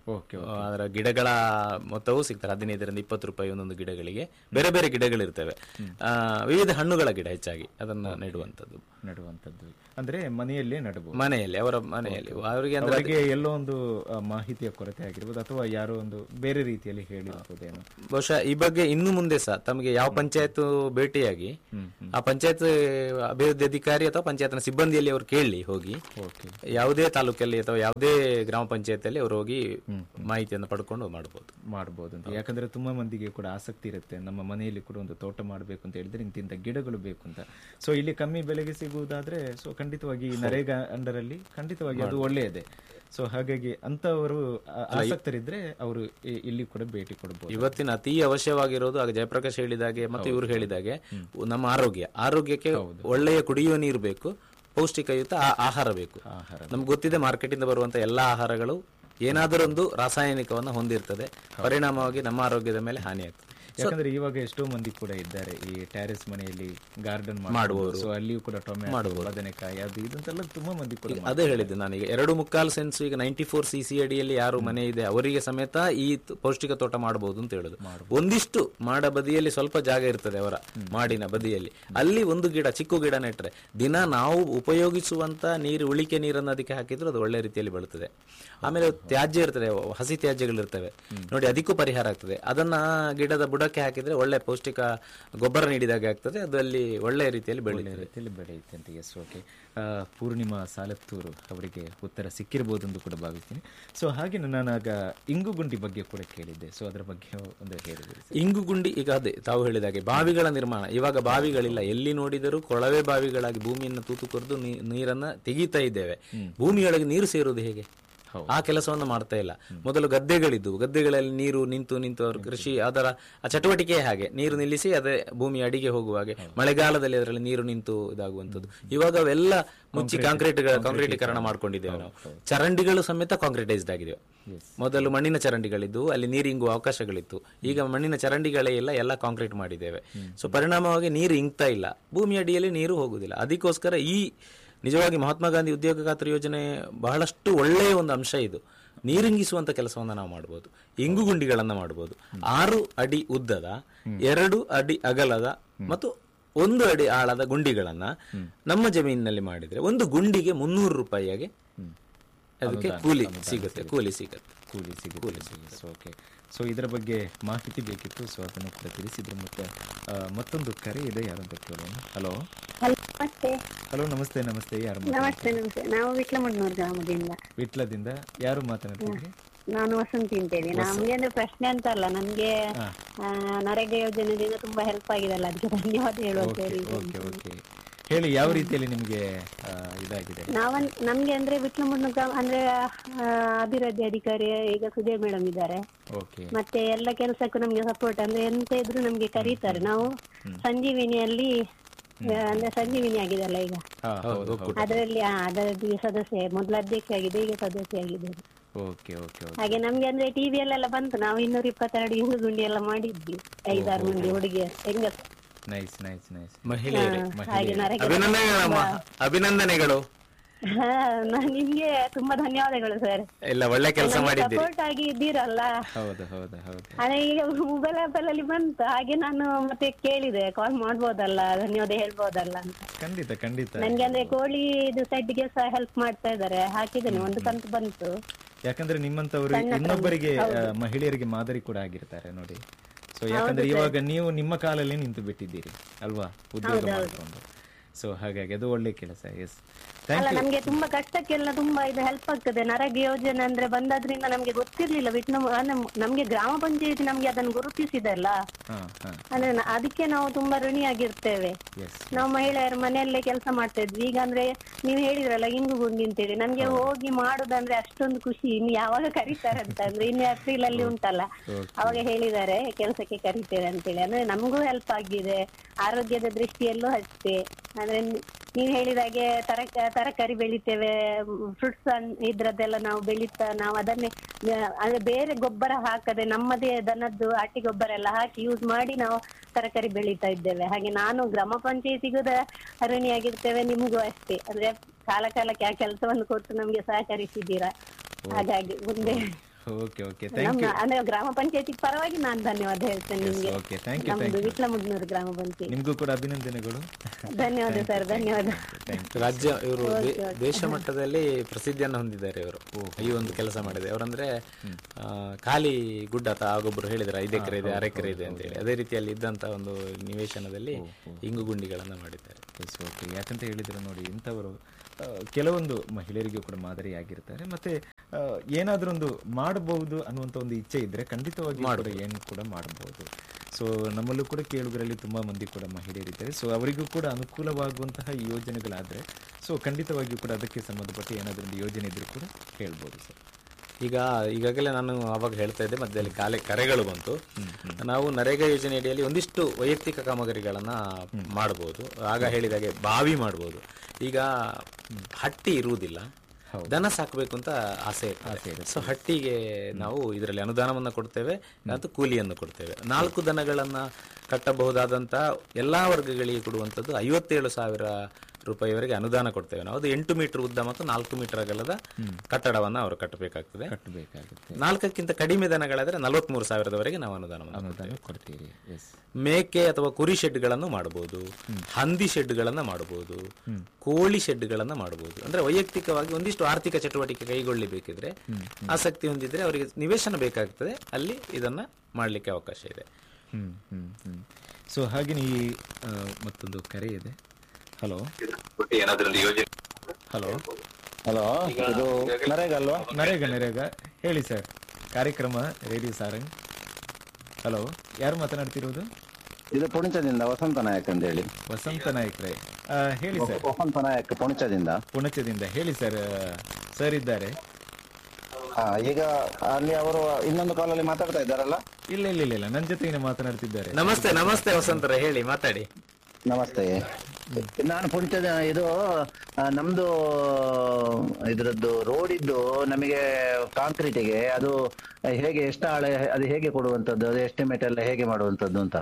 ಓಕೆ ಅದರ ಗಿಡಗಳ ಮೊತ್ತವೂ ಸಿಗ್ತಾರೆ ಹದಿನೈದರಿಂದ ಇಪ್ಪತ್ತು ರೂಪಾಯಿ ಒಂದೊಂದು ಗಿಡಗಳಿಗೆ ಬೇರೆ ಬೇರೆ ಗಿಡಗಳಿರ್ತವೆ ಆ, ವಿವಿಧ ಹಣ್ಣುಗಳ ಗಿಡ ಹೆಚ್ಚಾಗಿ ಅದನ್ನ ನೆಡುವಂಥದ್ದು ನಡುವಂಥದ್ದು ಅಂದ್ರೆ ಮನೆಯಲ್ಲೇ ನಡಬಹುದು ಮನೆಯಲ್ಲಿ ಅವರ ಮನೆಯಲ್ಲಿ ಅವರಿಗೆ ಅಂದ್ರೆ ಅವರಿಗೆ ಎಲ್ಲೋ ಒಂದು ಆ, ಮಾಹಿತಿಯ ಕೊರತೆ ಆಗಿರ್ಬೋದು ಅಥವಾ ಯಾರೋ ಒಂದು ಬೇರೆ ರೀತಿಯಲ್ಲಿ ಹೇಳಿರ್ಬೋದೇನೋ ಬಹುಶಃ ಈ ಬಗ್ಗೆ ಇನ್ನು ಮುಂದೆ ಸಹ ತಮಗೆ ಯಾವ ಪಂಚಾಯತ್ ಭೇಟಿಯಾಗಿ ಆ ಪಂಚಾಯತ್ ಅಭಿವೃದ್ಧಿ ಅಧಿಕಾರಿ ಅಥವಾ ಪಂಚಾಯತ್ನ ಸಿಬ್ಬಂದಿಯಲ್ಲಿ ಅವರು ಕೇಳಿ ಹೋಗಿ ಓಕೆ ಯಾವುದೇ ತಾಲೂಕಲ್ಲಿ ಅಥವಾ ಯಾವುದೇ ಗ್ರಾಮ ಪಂಚಾಯತಿಯಲ್ಲಿ ಅವರು ಹೋಗಿ ಮಾಹಿತಿಯನ್ನು ಪಡ್ಕೊಂಡು ಮಾಡಬಹುದು ಮಾಡ್ಬೋದು ಅಂತ ಯಾಕಂದ್ರೆ ತುಂಬಾ ಮಂದಿಗೆ ಕೂಡ ಆಸಕ್ತಿ ಇರುತ್ತೆ ನಮ್ಮ ಮನೆಯಲ್ಲಿ ಕೂಡ ಒಂದು ತೋಟ ಮಾಡಬೇಕು ಅಂತ ಹೇಳಿದ್ರೆ ಇಂತಿಂತ ಗಿಡಗಳು ಬೇಕು ಅಂತ ಸೊ ಇಲ್ಲಿ ಕಮ್ಮಿ ಬೆಲೆಗೆ ಸಿಗುವುದಾದ್ರೆ ಸೊ ಖಂಡಿತವಾಗಿ ಈ ನರೇಗಾ ಅಂಡರ್ ಅಲ್ಲಿ ಖಂಡಿತವಾಗಿ ಅದು ಒಳ್ಳೆಯದೇ ಸೊ ಹಾಗಾಗಿ ಅಂತವರು ಆ- ಆಸಕ್ತರಿದ್ರೆ ಅವರು ಇ- ಇಲ್ಲಿ ಕೂಡ ಭೇಟಿ ಕೊಡಬಹುದು ಇವತ್ತಿನ ಅತಿ ಅವಶ್ಯವಾಗಿರೋದು ಆಗ ಜಯಪ್ರಕಾಶ್ ಹೇಳಿದಾಗೆ ಮತ್ತು ಇವರು ಹೇಳಿದಾಗೆ ನಮ್ಮ ಆರೋಗ್ಯ ಆರೋಗ್ಯಕ್ಕೆ ಒಳ್ಳೆಯ ಕುಡಿಯುವ ನೀರು ಬೇಕು ಪೌಷ್ಟಿಕಯುತ ಆ- ಆಹಾರ ಬೇಕು ನಮ್ಗೆ ಗೊತ್ತಿದೆ ಮಾರ್ಕೆಟ್ ಇಂದ ಬರುವಂತ ಎಲ್ಲಾ ಆಹಾರಗಳು ಏನಾದರೊಂದು ರಾಸಾಯನಿಕವನ್ನ ಹೊಂದಿರ್ತದೆ ಪರಿಣಾಮವಾಗಿ ನಮ್ಮ ಆರೋಗ್ಯದ ಮೇಲೆ ಹಾನಿ ಆಗ್ತದೆ ಯಾಕಂದ್ರೆ ಇವಾಗ ಎಷ್ಟೋ ಮಂದಿ ಕೂಡ ಇದ್ದಾರೆ ಈ ಟ್ಯಾರೆಸ್ ಮನೆಯಲ್ಲಿ ಗಾರ್ಡನ್ ಮಾಡುವವರು ಸೊ ಅಲ್ಲಿಯೂ ಕೂಡ ಟೊಮೆಟೊ ಬದನೆಕಾಯಿ ಅದು ಇದಂತೆಲ್ಲ ತುಂಬಾ ಮಂದಿ ಕೂಡ ಅದೇ ಹೇಳಿದ್ದೆ ನಾನೀಗ ಎರಡು ಮುಕ್ಕಾಲು ಸೆನ್ಸ್ ಈಗ ನೈಂಟಿ ಫೋರ್ ಸಿ ಸಿ ಅಡಿಯಲ್ಲಿ ಯಾರು ಮನೆ ಇದೆ ಅವರಿಗೆ ಸಮೇತ ಈ ತ- ಪೌಷ್ಟಿಕ ತೋಟ ಮಾಡಬಹುದು ಅಂತ ಹೇಳುದು ಒಂದಿಷ್ಟು ಮಾಡ ಬದಿಯಲ್ಲಿ ಸ್ವಲ್ಪ ಜಾಗ ಇರ್ತದೆ ಅವರ ಮಾಡಿನ ಬದಿಯಲ್ಲಿ ಅಲ್ಲಿ ಒಂದು ಗಿಡ ಚಿಕ್ಕ ಗಿಡ ನೆಟ್ರೆ ದಿನ ನಾವು ಉಪಯೋಗಿಸುವಂತ ನೀರು ಉಳಿಕೆ ನೀರನ್ನು ಅದಕ್ಕೆ ಹಾಕಿದ್ರೆ ಅದು ಒಳ್ಳೆ ರೀತಿಯಲ್ಲಿ ಬೆಳುತ್ತದೆ ಆಮೇಲೆ ತ್ಯಾಜ್ಯ ಇರ್ತದೆ ಹಸಿ ತ್ಯಾಜ್ಯಗಳಿರ್ತವೆ ನೋಡಿ ಅದಕ್ಕೂ ಪರಿಹಾರ ಆಗ್ತದೆ ಅದನ್ನ ಗಿಡದ ಬುಡಕ್ಕೆ ಹಾಕಿದ್ರೆ ಒಳ್ಳೆ ಪೌಷ್ಟಿಕ ಗೊಬ್ಬರ ನೀಡಿದಾಗೆ ಆಗ್ತದೆ ಅದು ಅಲ್ಲಿ ಒಳ್ಳೆ ರೀತಿಯಲ್ಲಿ ಬೆಳೀತದೆ ರೀತಿಯಲ್ಲಿ ಬೆಳೆಯುತ್ತೆ ಅಂತ ಎಸ್ ಓಕೆ ಪೂರ್ಣಿಮಾ ಸಾಲತ್ತೂರು ಅವರಿಗೆ ಉತ್ತರ ಸಿಕ್ಕಿರ್ಬೋದು ಎಂದು ಕೂಡ ಭಾವಿಸ್ತೀನಿ ಸೊ ಹಾಗೆ ನಾನಾಗ ಇಂಗುಗುಂಡಿ ಬಗ್ಗೆ ಕೂಡ ಕೇಳಿದ್ದೆ ಸೊ ಅದರ ಬಗ್ಗೆ ಒಂದು ಹೇಳಿದ್ರಿ ಇಂಗುಗುಂಡಿ ಈಗ ಅದೇ ತಾವು ಹೇಳಿದಾಗೆ ಬಾವಿಗಳ ನಿರ್ಮಾಣ ಇವಾಗ ಬಾವಿಗಳಿಲ್ಲ ಎಲ್ಲಿ ನೋಡಿದರೂ ಕೊಳವೆ ಬಾವಿಗಳಾಗಿ ಭೂಮಿಯನ್ನು ತೂತು ಕೊರೆದು ನೀ- ನೀರನ್ನ ತೆಗೀತಾ ಇದ್ದೇವೆ ಭೂಮಿಯೊಳಗೆ ನೀರು ಸೇರುವುದು ಹೇಗೆ ಆ ಕೆಲಸವನ್ನು ಮಾಡ್ತಾ ಇಲ್ಲ ಮೊದಲು ಗದ್ದೆಗಳಿದ್ದವು ಗದ್ದೆಗಳಲ್ಲಿ ನೀರು ನಿಂತು ನಿಂತು ಅವರು ಕೃಷಿ ಅದರ ಆ ಚಟುವಟಿಕೆ ಹಾಗೆ ನೀರು ನಿಲ್ಲಿಸಿ ಅದೇ ಭೂಮಿ ಅಡಿಗೆ ಹೋಗುವ ಹಾಗೆ ಮಳೆಗಾಲದಲ್ಲಿ ಅದರಲ್ಲಿ ನೀರು ನಿಂತು ಇದಾಗುವಂತದ್ದು ಇವಾಗ ಅವೆಲ್ಲ ಮುಚ್ಚಿ ಕಾಂಕ್ರೀಟ್ ಕಾಂಕ್ರೀಟೀಕರಣ ಮಾಡ್ಕೊಂಡಿದ್ದೇವೆ ನಾವು ಚರಂಡಿಗಳು ಸಮೇತ ಕಾಂಕ್ರೀಟೈಸ್ಡ್ ಆಗಿದೆ ಮೊದಲು ಮಣ್ಣಿನ ಚರಂಡಿಗಳಿದ್ದು ಅಲ್ಲಿ ನೀರು ಇಂಗುವ ಅವಕಾಶಗಳಿತ್ತು ಈಗ ಮಣ್ಣಿನ ಚರಂಡಿಗಳೇ ಇಲ್ಲ ಎಲ್ಲ ಕಾಂಕ್ರೀಟ್ ಮಾಡಿದ್ದೇವೆ ಸೊ ಪರಿಣಾಮವಾಗಿ ನೀರು ಇಂಗ್ತಾ ಇಲ್ಲ ಭೂಮಿ ಅಡಿಯಲ್ಲಿ ನೀರು ಹೋಗುದಿಲ್ಲ ಅದಕ್ಕೋಸ್ಕರ ಈ ನಿಜವಾಗಿ ಮಹಾತ್ಮ ಗಾಂಧಿ ಉದ್ಯೋಗ ಖಾತ್ರಿ ಯೋಜನೆ ಬಹಳಷ್ಟು ಒಳ್ಳೆಯ ಒಂದು ಅಂಶ ಇದು ನೀರಿಂಗಿಸುವಂತ ಕೆಲಸವನ್ನ ನಾವು ಮಾಡಬಹುದು ಇಂಗುಗುಂಡಿಗಳನ್ನ ಮಾಡಬಹುದು ಆರು ಅಡಿ ಉದ್ದದ ಎರಡು ಅಡಿ ಅಗಲದ ಮತ್ತು ಒಂದು ಅಡಿ ಆಳದ ಗುಂಡಿಗಳನ್ನ ನಮ್ಮ ಜಮೀನಿನಲ್ಲಿ ಮಾಡಿದ್ರೆ ಒಂದು ಗುಂಡಿಗೆ ಮುನ್ನೂರು ರೂಪಾಯಿಗೆ ಅದಕ್ಕೆ ಕೂಲಿ ಸಿಗುತ್ತೆ ಕೂಲಿ ಸಿಗುತ್ತೆ ಕೂಲಿ ಸಿಗುತ್ತೆ ಓಕೆ ಸೊ ಇದರ ಬಗ್ಗೆ ಮಾಹಿತಿ ಬೇಕಿತ್ತು ಸೊ ಅದನ್ನು ಕೂಡ ತಿಳಿಸಿದ್ರು ಮತ್ತೆ ಆ, ಮತ್ತೊಂದು ಕರೆ ಇದೆ ಯಾರಂತ ಕೇಳೋಣ ಹಲೋ ಹಲೋ ನಮಸ್ತೆ ಹಲೋ ನಮಸ್ತೆ ನಮಸ್ತೆ ಯಾರು ಮಾತಾಡ್ತಿರೋದು? ನಮಸ್ತೆ ನಮಸ್ತೆ ನಾವು ವಿಟ್ಲಮಣ್ಣೂರು ಗ್ರಾಮದಿಂದ ವಿಟ್ಲದಿಂದ ಯಾರು ಮಾತನಾಡ್ತಿದ್ರಿ ನಾನು ವಸಂತಿ ಅಂತೇಳಿ ನಮ್ಗೆ ಅಂದ್ರೆ ಪ್ರಶ್ನೆ ಅಂತ ಅಲ್ಲ ನಮ್ಗೆ ಆ, ನರೇಗಾ ಯೋಜನೆಯಿಂದ ತುಂಬಾ ಹೆಲ್ಪ್ ಆಗಿದೆ ಅಲ್ಲ ಅದಕ್ಕೆ ಧನ್ಯವಾದ ಹೇಳುವಂತ ಹೇಳಿ ಓಕೆ ಓಕೆ ಹೇಳಿ ಯಾವ ರೀತಿಯಲ್ಲಿ ನಿಮಗೆ ಆ, ಇದಾಗಿದೆ ನಾವನ್ ನಮ್ಗೆ ಅಂದ್ರೆ ವಿಟ್ಲಮಣ್ಣೂರು ಗ್ರಾಮ ಅಂದ್ರೆ ಆ, ಅಭಿವೃದ್ಧಿ ಅಧಿಕಾರಿ ಈಗ ಸುಜಯ್ ಮೇಡಮ್ ಇದ್ದಾರೆ ಓಕೆ ಮತ್ತೆ ಎಲ್ಲ ಕೆಲಸಕ್ಕೂ ನಮ್ಗೆ ಸಪೋರ್ಟ್ ಅಂದ್ರೆ ಎಂತ ಇದ್ರು ನಮ್ಗೆ ಕರೀತಾರೆ ನಾವು ಸಂಜೀವಿನಿಯಲ್ಲಿ ಆ, ಅಂದ್ರೆ ಸಂಜೀವಿನಿ ಆಗಿದೆ ಅಲ್ಲ ಈಗ ಹಾ ಹೌದು ಹೌದು ಅದರಲ್ಲಿ ಆ, ಅದರಲ್ಲಿ ಸದಸ್ಯೆ ಮೊದಲು ಅಧ್ಯಕ್ಷ ಆಗಿದೆ ಈಗ ಸದಸ್ಯ ಆಗಿದ್ದೇನೆ ಓಕೆ ಓಕೆ ಓಕೆ ಹಾಗೆ ನಮ್ಗೆ ಅಂದ್ರೆ ಟಿವಿಯಲ್ಲೆಲ್ಲ ಬಂತು ನಾವು ಇನ್ನೂರ ಇಪ್ಪತ್ತೆರಡು ಇಂಗು ಗುಂಡಿ ಎಲ್ಲ ಮಾಡಿದ್ವಿ ಐದಾರು ಮಂದಿ ಹುಡುಗಿಯರು ಹೆಂಗಸ ನೈಸ್ ನೈಸ್ ನೈಸ್ ಮಹಿಳೆಯರೇ ಹಾಗೆ ನರೇಗಾ ಅಭಿನಂದನೆಗಳಮ್ಮ ಅಭಿನಂದನೆಗಳು ಹಾ, ನಾನ್ ನಿಮ್ಗೆ ತುಂಬಾ ಧನ್ಯವಾದಗಳು ಸರ್ ಎಲ್ಲ ಒಳ್ಳೆ ಕೆಲಸ ಮಾಡಿದ್ದೀರಿ ಸಪೋರ್ಟ್ ಆಗಿ ಇದ್ದೀರಲ್ಲ ಹೌದು ಹೌದು ಹೌದು ಅದೇ ಈಗ ಮೊಬೈಲ್ ಆಪ್ ಅಲ್ಲಿ ಬಂತು ಹಾಗೆ ನಾನು ಮತ್ತೆ ಕೇಳಿದೆ ಕಾಲ್ ಮಾಡ್ಬೋದಲ್ಲ ಧನ್ಯವಾದ ಹೇಳ್ಬೋದಲ್ಲ ಅಂತ ಖಂಡಿತ ಖಂಡಿತ ನನ್ಗೆ ಅಂದ್ರೆ ಕೋಳಿ ಇದು ಸೆಡ್ಗೆ ಸಹ ಹೆಲ್ಪ್ ಮಾಡ್ತಾ ಇದ್ದಾರೆ ಹಾಕಿದ್ದೇನೆ ಒಂದು ಕಂತು ಬಂತು ಯಾಕಂದ್ರೆ ನಿಮ್ಮಂತವರು ಇನ್ನೊಬ್ಬರಿಗೆ ಆ, ಮಹಿಳೆಯರಿಗೆ ಮಾದರಿ ಕೂಡ ಆಗಿರ್ತಾರೆ ನೋಡಿ ಸೊ ಯಾಕಂದ್ರೆ ಇವಾಗ ನೀವು ನಿಮ್ಮ ಕಾಲಲ್ಲಿ ನಿಂತು ಬಿಟ್ಟಿದ್ದೀರಿ ಅಲ್ವಾ ಉದ್ಯೋಗ ಮಾಡಿಕೊಂಡು ಸೊ ಹಾಗಾಗಿ ಅದು ಒಳ್ಳೆ ಕೆಲಸ ಎಸ್ ಅಲ್ಲ ನಮ್ಗೆ ತುಂಬಾ ಕಷ್ಟಕ್ಕೆಲ್ಲ ತುಂಬಾ ಇದು ಹೆಲ್ಪ್ ಆಗ್ತದೆ ನರೇಗಾ ಯೋಜನೆ ಅಂದ್ರೆ ಬಂದಾದ್ರಿಂದ ನಮ್ಗೆ ಗೊತ್ತಿರ್ಲಿಲ್ಲ ವಿಟ್ನ ಅಂದ್ರೆ ನಮ್ಗೆ ಗ್ರಾಮ ಪಂಚಾಯತಿ ನಮ್ಗೆ ಅದನ್ನು ಗುರುತಿಸಿದಲ್ಲ ಹಾ ಹಾ ಅಂದ್ರೆ ನ- ಅದಕ್ಕೆ ನಾವು ತುಂಬಾ ಋಣಿಯಾಗಿರ್ತೇವೆ ಎಸ್ ನಾವು ಮಹಿಳೆಯರು ಮನೆಯಲ್ಲೇ ಕೆಲಸ ಮಾಡ್ತಾ ಇದ್ವಿ ಈಗ ಅಂದ್ರೆ ನೀವು ಹೇಳಿದ್ರಲ್ಲ ಇಂಗು ಗುಂಡಿ ಅಂತೇಳಿ ನಮ್ಗೆ ಹೋಗಿ ಮಾಡುದಂದ್ರೆ ಅಷ್ಟೊಂದು ಖುಷಿ ಇನ್ನು ಯಾವಾಗ ಕರೀತಾರೆ ಅಂತ ಅಂದ್ರೆ ಇನ್ನು ಏಪ್ರಿಲ್ ಅಲ್ಲಿ ಉಂಟಲ್ಲ ಅವಾಗ ಹೇಳಿದ್ದಾರೆ ಕೆಲಸಕ್ಕೆ ಕರೀತೇವೆ ಅಂತೇಳಿ ಅಂದ್ರೆ ನಮಗೂ ಹೆಲ್ಪ್ ಆಗಿದೆ ಆರೋಗ್ಯದ ದೃಷ್ಟಿಯಲ್ಲೂ ಅಷ್ಟೇ ಅಂದ್ರೆ ನಿ- ನೀವು ಹೇಳಿದಾಗೆ ತರಕ ತರಕಾರಿ ಬೆಳಿತೇವೆ ಫ್ರೂಟ್ಸ್ ಇದ್ರದ್ದೆಲ್ಲ ನಾವು ಬೆಳೀತಾ ನಾವು ಅದನ್ನೇ ಆ, ಅಂದ್ರೆ ಬೇರೆ ಗೊಬ್ಬರ ಹಾಕದೆ ನಮ್ಮದೇ ದನದ್ದು ಹಟ್ಟಿ ಗೊಬ್ಬರ ಎಲ್ಲ ಹಾಕಿ ಯೂಸ್ ಮಾಡಿ ನಾವು ತರಕಾರಿ ಬೆಳೀತಾ ಇದ್ದೇವೆ ಹಾಗೆ ನಾನು ಗ್ರಾಮ ಪಂಚಾಯತಿಗೂ ಋಣಿಯಾಗಿರ್ತೇವೆ ನಿಮಗೂ ಅಷ್ಟೇ ಅಂದ್ರೆ ಕಾಲ ಕಾಲಕ್ಕೆ ಆ ಕೆಲಸವನ್ನು ಕೊಟ್ಟು ನಮ್ಗೆ ಸಹಕರಿಸಿದ್ದೀರಾ ಹಾಗಾಗಿ ಮುಂದೆ ಓಕೆ ಓಕೆ ಥ್ಯಾಂಕ್ ನಮ್ಮ ಯು ಅಂದ್ರೆ ಗ್ರಾಮ ಪಂಚಾಯತಿ ಪರವಾಗಿ ನಾನು ಧನ್ಯವಾದ ಹೇಳ್ತೇನೆ ನಿಮ್ಗೆ ಓಕೆ ಥ್ಯಾಂಕ್ ಯು ನಮ್ದು ಥ್ಯಾಂಕ್ ಯು ವಿಟ್ಲಮುಗ್ನೂರು ಗ್ರಾಮ ಪಂಚಾಯತಿ ನಿಮಗೂ ಕೂಡ ಅಭಿನಂದನೆಗಳು ಧನ್ಯವಾದ ಸರ್ ಧನ್ಯವಾದ ರಾಜ್ಯ ಇವರು ದೇಶ ಮಟ್ಟದಲ್ಲಿ ಪ್ರಸಿದ್ಧಿಯನ್ನು ಹೊಂದಿದ್ದಾರೆ ಇವರು ಈ ಒಂದು ಕೆಲಸ ಮಾಡಿದೆ ಅವರಂದ್ರೆ ಆ, ಖಾಲಿ ಗುಡ್ಡ ತ ಆಗೊಬ್ರು ಹೇಳಿದ್ರು ಐದು ಎಕರೆ ಇದೆ ಆರು ಎಕರೆ ಇದೆ ಅಂತ ಹೇಳಿ ಅದೇ ರೀತಿಯಲ್ಲಿ ಇದ್ದಂತ ಒಂದು ನಿವೇಶನದಲ್ಲಿ ಇಂಗು ಗುಂಡಿಗಳನ್ನ ಮಾಡಿದ್ದಾರೆ ಎಸ್ ಓಕೆ ಯಾಕಂತ ಹೇಳಿದ್ರೆ ನೋಡಿ ಇಂಥವರು ಆ, ಕೆಲವೊಂದು ಮಹಿಳೆಯರಿಗೂ ಕೂಡ ಮಾದರಿಯಾಗಿರ್ತಾರೆ ಮತ್ತೆ ಆ, ಏನಾದ್ರೂ ಒಂದು ಮಾಡಬಹುದು ಅನ್ನುವಂತ ಒಂದು ಇಚ್ಛೆ ಇದ್ರೆ ಖಂಡಿತವಾಗಿ ಕೂಡ ಏನು ಕೂಡ ಮಾಡಬಹುದು ಸೊ ನಮ್ಮಲ್ಲೂ ಕೂಡ ಕೇಳುಗರಲ್ಲಿ ತುಂಬಾ ಮಂದಿ ಕೂಡ ಮಹಿಳೆಯರಿದ್ದಾರೆ ಸೊ ಅವರಿಗೂ ಕೂಡ ಅನುಕೂಲವಾಗುವಂತಹ ಈ ಯೋಜನೆಗಳಾದ್ರೆ ಸೊ ಖಂಡಿತವಾಗಿಯೂ ಕೂಡ ಅದಕ್ಕೆ ಸಂಬಂಧಪಟ್ಟ ಏನಾದ್ರೂ ಒಂದು ಯೋಜನೆ ಇದ್ರೂ ಕೂಡ ಹೇಳ್ಬೋದು ಸರ್ ಈಗ ಈಗಾಗಲೇ ನಾನು ಅವಾಗ ಹೇಳ್ತಾ ಇದ್ದೆ ಮಧ್ಯದಲ್ಲಿ ಕಾಲೆ ಕರೆಗಳು ಬಂತು ನಾವು ನರೇಗಾ ಯೋಜನೆ ಅಡಿಯಲ್ಲಿ ಒಂದಿಷ್ಟು ವೈಯಕ್ತಿಕ ಕಾಮಗಾರಿಗಳನ್ನ ಮಾಡಬಹುದು ಆಗ ಹೇಳಿದಾಗೆ ಬಾವಿ ಮಾಡಬಹುದು ಈಗ ಹಟ್ಟಿ ಇರುವುದಿಲ್ಲ ದನ ಸಾಕಬೇಕು ಅಂತ ಆಸೆ ಇರ್ತದೆ ಸೊ ಹಟ್ಟಿಗೆ ನಾವು ಇದರಲ್ಲಿ ಅನುದಾನವನ್ನ ಕೊಡ್ತೇವೆ ಮತ್ತು ಕೂಲಿಯನ್ನು ಕೊಡ್ತೇವೆ ನಾಲ್ಕು ದನಗಳನ್ನ ಕಟ್ಟಬಹುದಾದಂತ ಎಲ್ಲಾ ವರ್ಗಗಳಿಗೆ ಕೊಡುವಂತದ್ದು ಐವತ್ತೇಳು ಸಾವಿರ ರೂಪಾಯಿವರೆಗೆ ಅನುದಾನ ಕೊಡ್ತೇವೆ ನಾವು ಅದು ಎಂಟು ಮೀಟರ್ ಉದ್ದ ಮತ್ತು ನಾಲ್ಕು ಮೀಟರ್ ಅಗಲದ ಕಟ್ಟಡವನ್ನ ಅವರು ಕಟ್ಟಬೇಕಾಗ್ತದೆ ಕಟ್ಟಬೇಕಾಗುತ್ತೆ ನಾಲ್ಕಕ್ಕಿಂತ ಕಡಿಮೆ ದನಗಳಾದ್ರೆ ನಲವತ್ಮೂರು ಸಾವಿರದವರೆಗೆ ನಾವು ಅನುದಾನವನ್ನು ಅನುದಾನ ಕೊಡ್ತೀರಿ ಎಸ್ ಮೇಕೆ ಅಥವಾ ಕುರಿ ಶೆಡ್ಗಳನ್ನು ಮಾಡಬಹುದು ಹಂದಿ ಶೆಡ್ಗಳನ್ನ ಮಾಡಬಹುದು ಕೋಳಿ ಶೆಡ್ಗಳನ್ನ ಮಾಡಬಹುದು ಅಂದ್ರೆ ವೈಯಕ್ತಿಕವಾಗಿ ಒಂದಿಷ್ಟು ಆರ್ಥಿಕ ಚಟುವಟಿಕೆ ಕೈಗೊಳ್ಳಬೇಕಿದ್ರೆ ಆಸಕ್ತಿ ಹೊಂದಿದ್ರೆ ಅವರಿಗೆ ನಿವೇಶನ ಬೇಕಾಗ್ತದೆ ಅಲ್ಲಿ ಇದನ್ನ ಮಾಡ್ಲಿಕ್ಕೆ ಅವಕಾಶ ಇದೆ ಹ್ಮ್ ಹ್ಮ್ ಹ್ಮ್ ಸೊ ಹಾಗೆ ಈ ಆ, ಮತ್ತೊಂದು ಕರೆ ಇದೆ ಹಲೋ ಹಲೋ ಹಲೋ ಇದು ನರೇಗಾ ಅಲ್ವಾ ನರೇಗ ನರೇಗ ಹೇಳಿ ಸರ್ ಕಾರ್ಯಕ್ರಮ ರೇಡಿಯೋ ಸಾರಂಗ್ ಹಲೋ ಯಾರು ಮಾತನಾಡ್ತಿರೋದು ಇದು ಪುಣಚದಿಂದ ವಸಂತ ನಾಯಕ್ ಅಂತ ಹೇಳಿ ವಸಂತ ನಾಯ್ಕ್ರೆ ಆ, ಹೇಳಿ ಸರ್ ವಸಂತ ನಾಯಕ್ ಪುಣಚದಿಂದ ಪುಣಚದಿಂದ ಹೇಳಿ ಸರ್ ಸರ್ ಇದ್ದಾರೆ ಹಾ ಈಗ ಅಲ್ಲಿ ಅವರು ಇನ್ನೊಂದು ಕಾಲಲ್ಲಿ ಮಾತಾಡ್ತಾ ಇದ್ದಾರಲ್ಲ ಇಲ್ಲ ಇಲ್ಲ ಇಲ್ಲ ಇಲ್ಲ ನನ್ನ ಜೊತೆಗೆ ಮಾತನಾಡ್ತಿದ್ದಾರೆ ನಮಸ್ತೆ ನಮಸ್ತೆ ವಸಂತರ ಹೇಳಿ ಮಾತಾಡಿ ನಮಸ್ತೆ ನಾನು ಪುಣಚದ ಇದು ಆ, ನಮ್ದು ಇದ್ರದ್ದು ರೋಡ್ ಇದ್ದು ನಮಗೆ ಕಾಂಕ್ರೀಟಿಗೆ ಅದು ಹೇಗೆ ಎಷ್ಟು ಆಳ ಅದು ಹೇಗೆ ಕೊಡುವಂತದ್ದು ಅದು ಎಸ್ಟಿಮೇಟ್ ಎಲ್ಲ ಹೇಗೆ ಮಾಡುವಂತದ್ದು ಅಂತ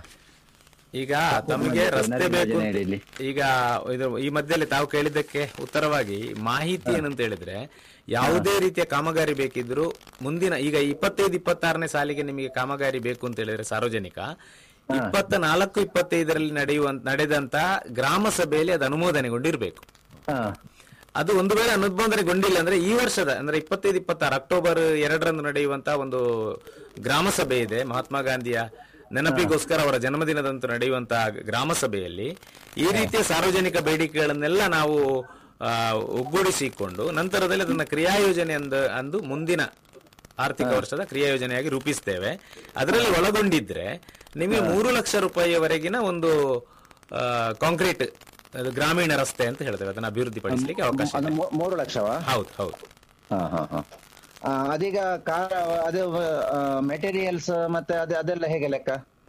ಈಗ ತಮಗೆ ರಸ್ತೆ ನರೇಗಾ ಬೇಕು ಯೋಜನೆ ಅಂತ- ಅಡಿಯಲ್ಲಿ. ಈಗ ಇದು ಈ ಮಧ್ಯದಲ್ಲಿ ತಾವು ಕೇಳಿದ್ದಕ್ಕೆ ಉತ್ತರವಾಗಿ ಮಾಹಿತಿ ಏನಂತ ಹೇಳಿದ್ರೆ ಯಾವುದೇ ರೀತಿಯ ಕಾಮಗಾರಿ ಬೇಕಿದ್ರು ಮುಂದಿನ ಈಗ ಇಪ್ಪತ್ತೈದು ಇಪ್ಪತ್ತಾರನೇ ಸಾಲಿಗೆ ನಿಮಗೆ ಕಾಮಗಾರಿ ಬೇಕು ಅಂತ ಹೇಳಿದ್ರೆ ಸಾರ್ವಜನಿಕ ಇಪ್ಪತ್ತ ನಾಲ್ಕು ಇಪ್ಪತ್ತೈದರಲ್ಲಿ ನಡೆಯುವಂತ ನಡೆದಂತ ಗ್ರಾಮ ಸಭೆಯಲ್ಲಿ ಅದು ಅನುಮೋದನೆಗೊಂಡಿರ್ಬೇಕು ಹಾ ಅದು ಒಂದು ವೇಳೆ ಅನುಮೋದನೆಗೊಂಡಿಲ್ಲ ಅಂದ್ರೆ ಈ ವರ್ಷದ ಅಂದ್ರೆ ಇಪ್ಪತ್ತೈದು ಇಪ್ಪತ್ತಾರು ಅಕ್ಟೋಬರ್ ಎರಡರಂದು ನಡೆಯುವಂತ ಒಂದು ಗ್ರಾಮ ಸಭೆ ಇದೆ ಮಹಾತ್ಮ ಗಾಂಧಿಯ ನೆನಪಿಗೋಸ್ಕರ ಅವರ ಜನ್ಮದಿನದಂದು ನಡೆಯುವಂತಹ ಗ್ರಾಮ ಸಭೆಯಲ್ಲಿ ಈ ರೀತಿಯ ಸಾರ್ವಜನಿಕ ಬೇಡಿಕೆಗಳನ್ನೆಲ್ಲ ನಾವು ಆ, ಒಗ್ಗೂಡಿಸಿಕೊಂಡು ನಂತರದಲ್ಲಿ ಅದನ್ನ ಕ್ರಿಯಾಯೋಜನೆ ಅಂದ ಅಂದು ಮುಂದಿನ ಆರ್ಥಿಕ ವರ್ಷದ ಕ್ರಿಯಾಯೋಜನೆಯಾಗಿ ರೂಪಿಸ್ತೇವೆ ಅದರಲ್ಲಿ ಒಳಗೊಂಡಿದ್ರೆ ನಿಮಗೆ ಮೂರು ಲಕ್ಷ ರೂಪಾಯಿಯವರೆಗಿನ ಒಂದು ಆ, ಕಾಂಕ್ರೀಟ್ ಅದು ಗ್ರಾಮೀಣ ರಸ್ತೆ ಅಂತ ಹೇಳ್ತೇವೆ ಅದನ್ನ ಅಭಿವೃದ್ಧಿ ಪಡಿಸಲಿಕ್ಕೆ ಅವಕಾಶ ಅದು ಇದೆ. ಮೂ- ಮೂರು ಲಕ್ಷವಾ ಹೌದು ಹೌದು ಹಾ ಹಾ ಹಾ ಆ, ಅದೀಗ ಕಾರ ಅದು ಮೆಟೀರಿಯಲ್ಸ್ ಮತ್ತೆ ಅದು ಅದೆಲ್ಲ ಹೇಗೆ ಲೆಕ್ಕ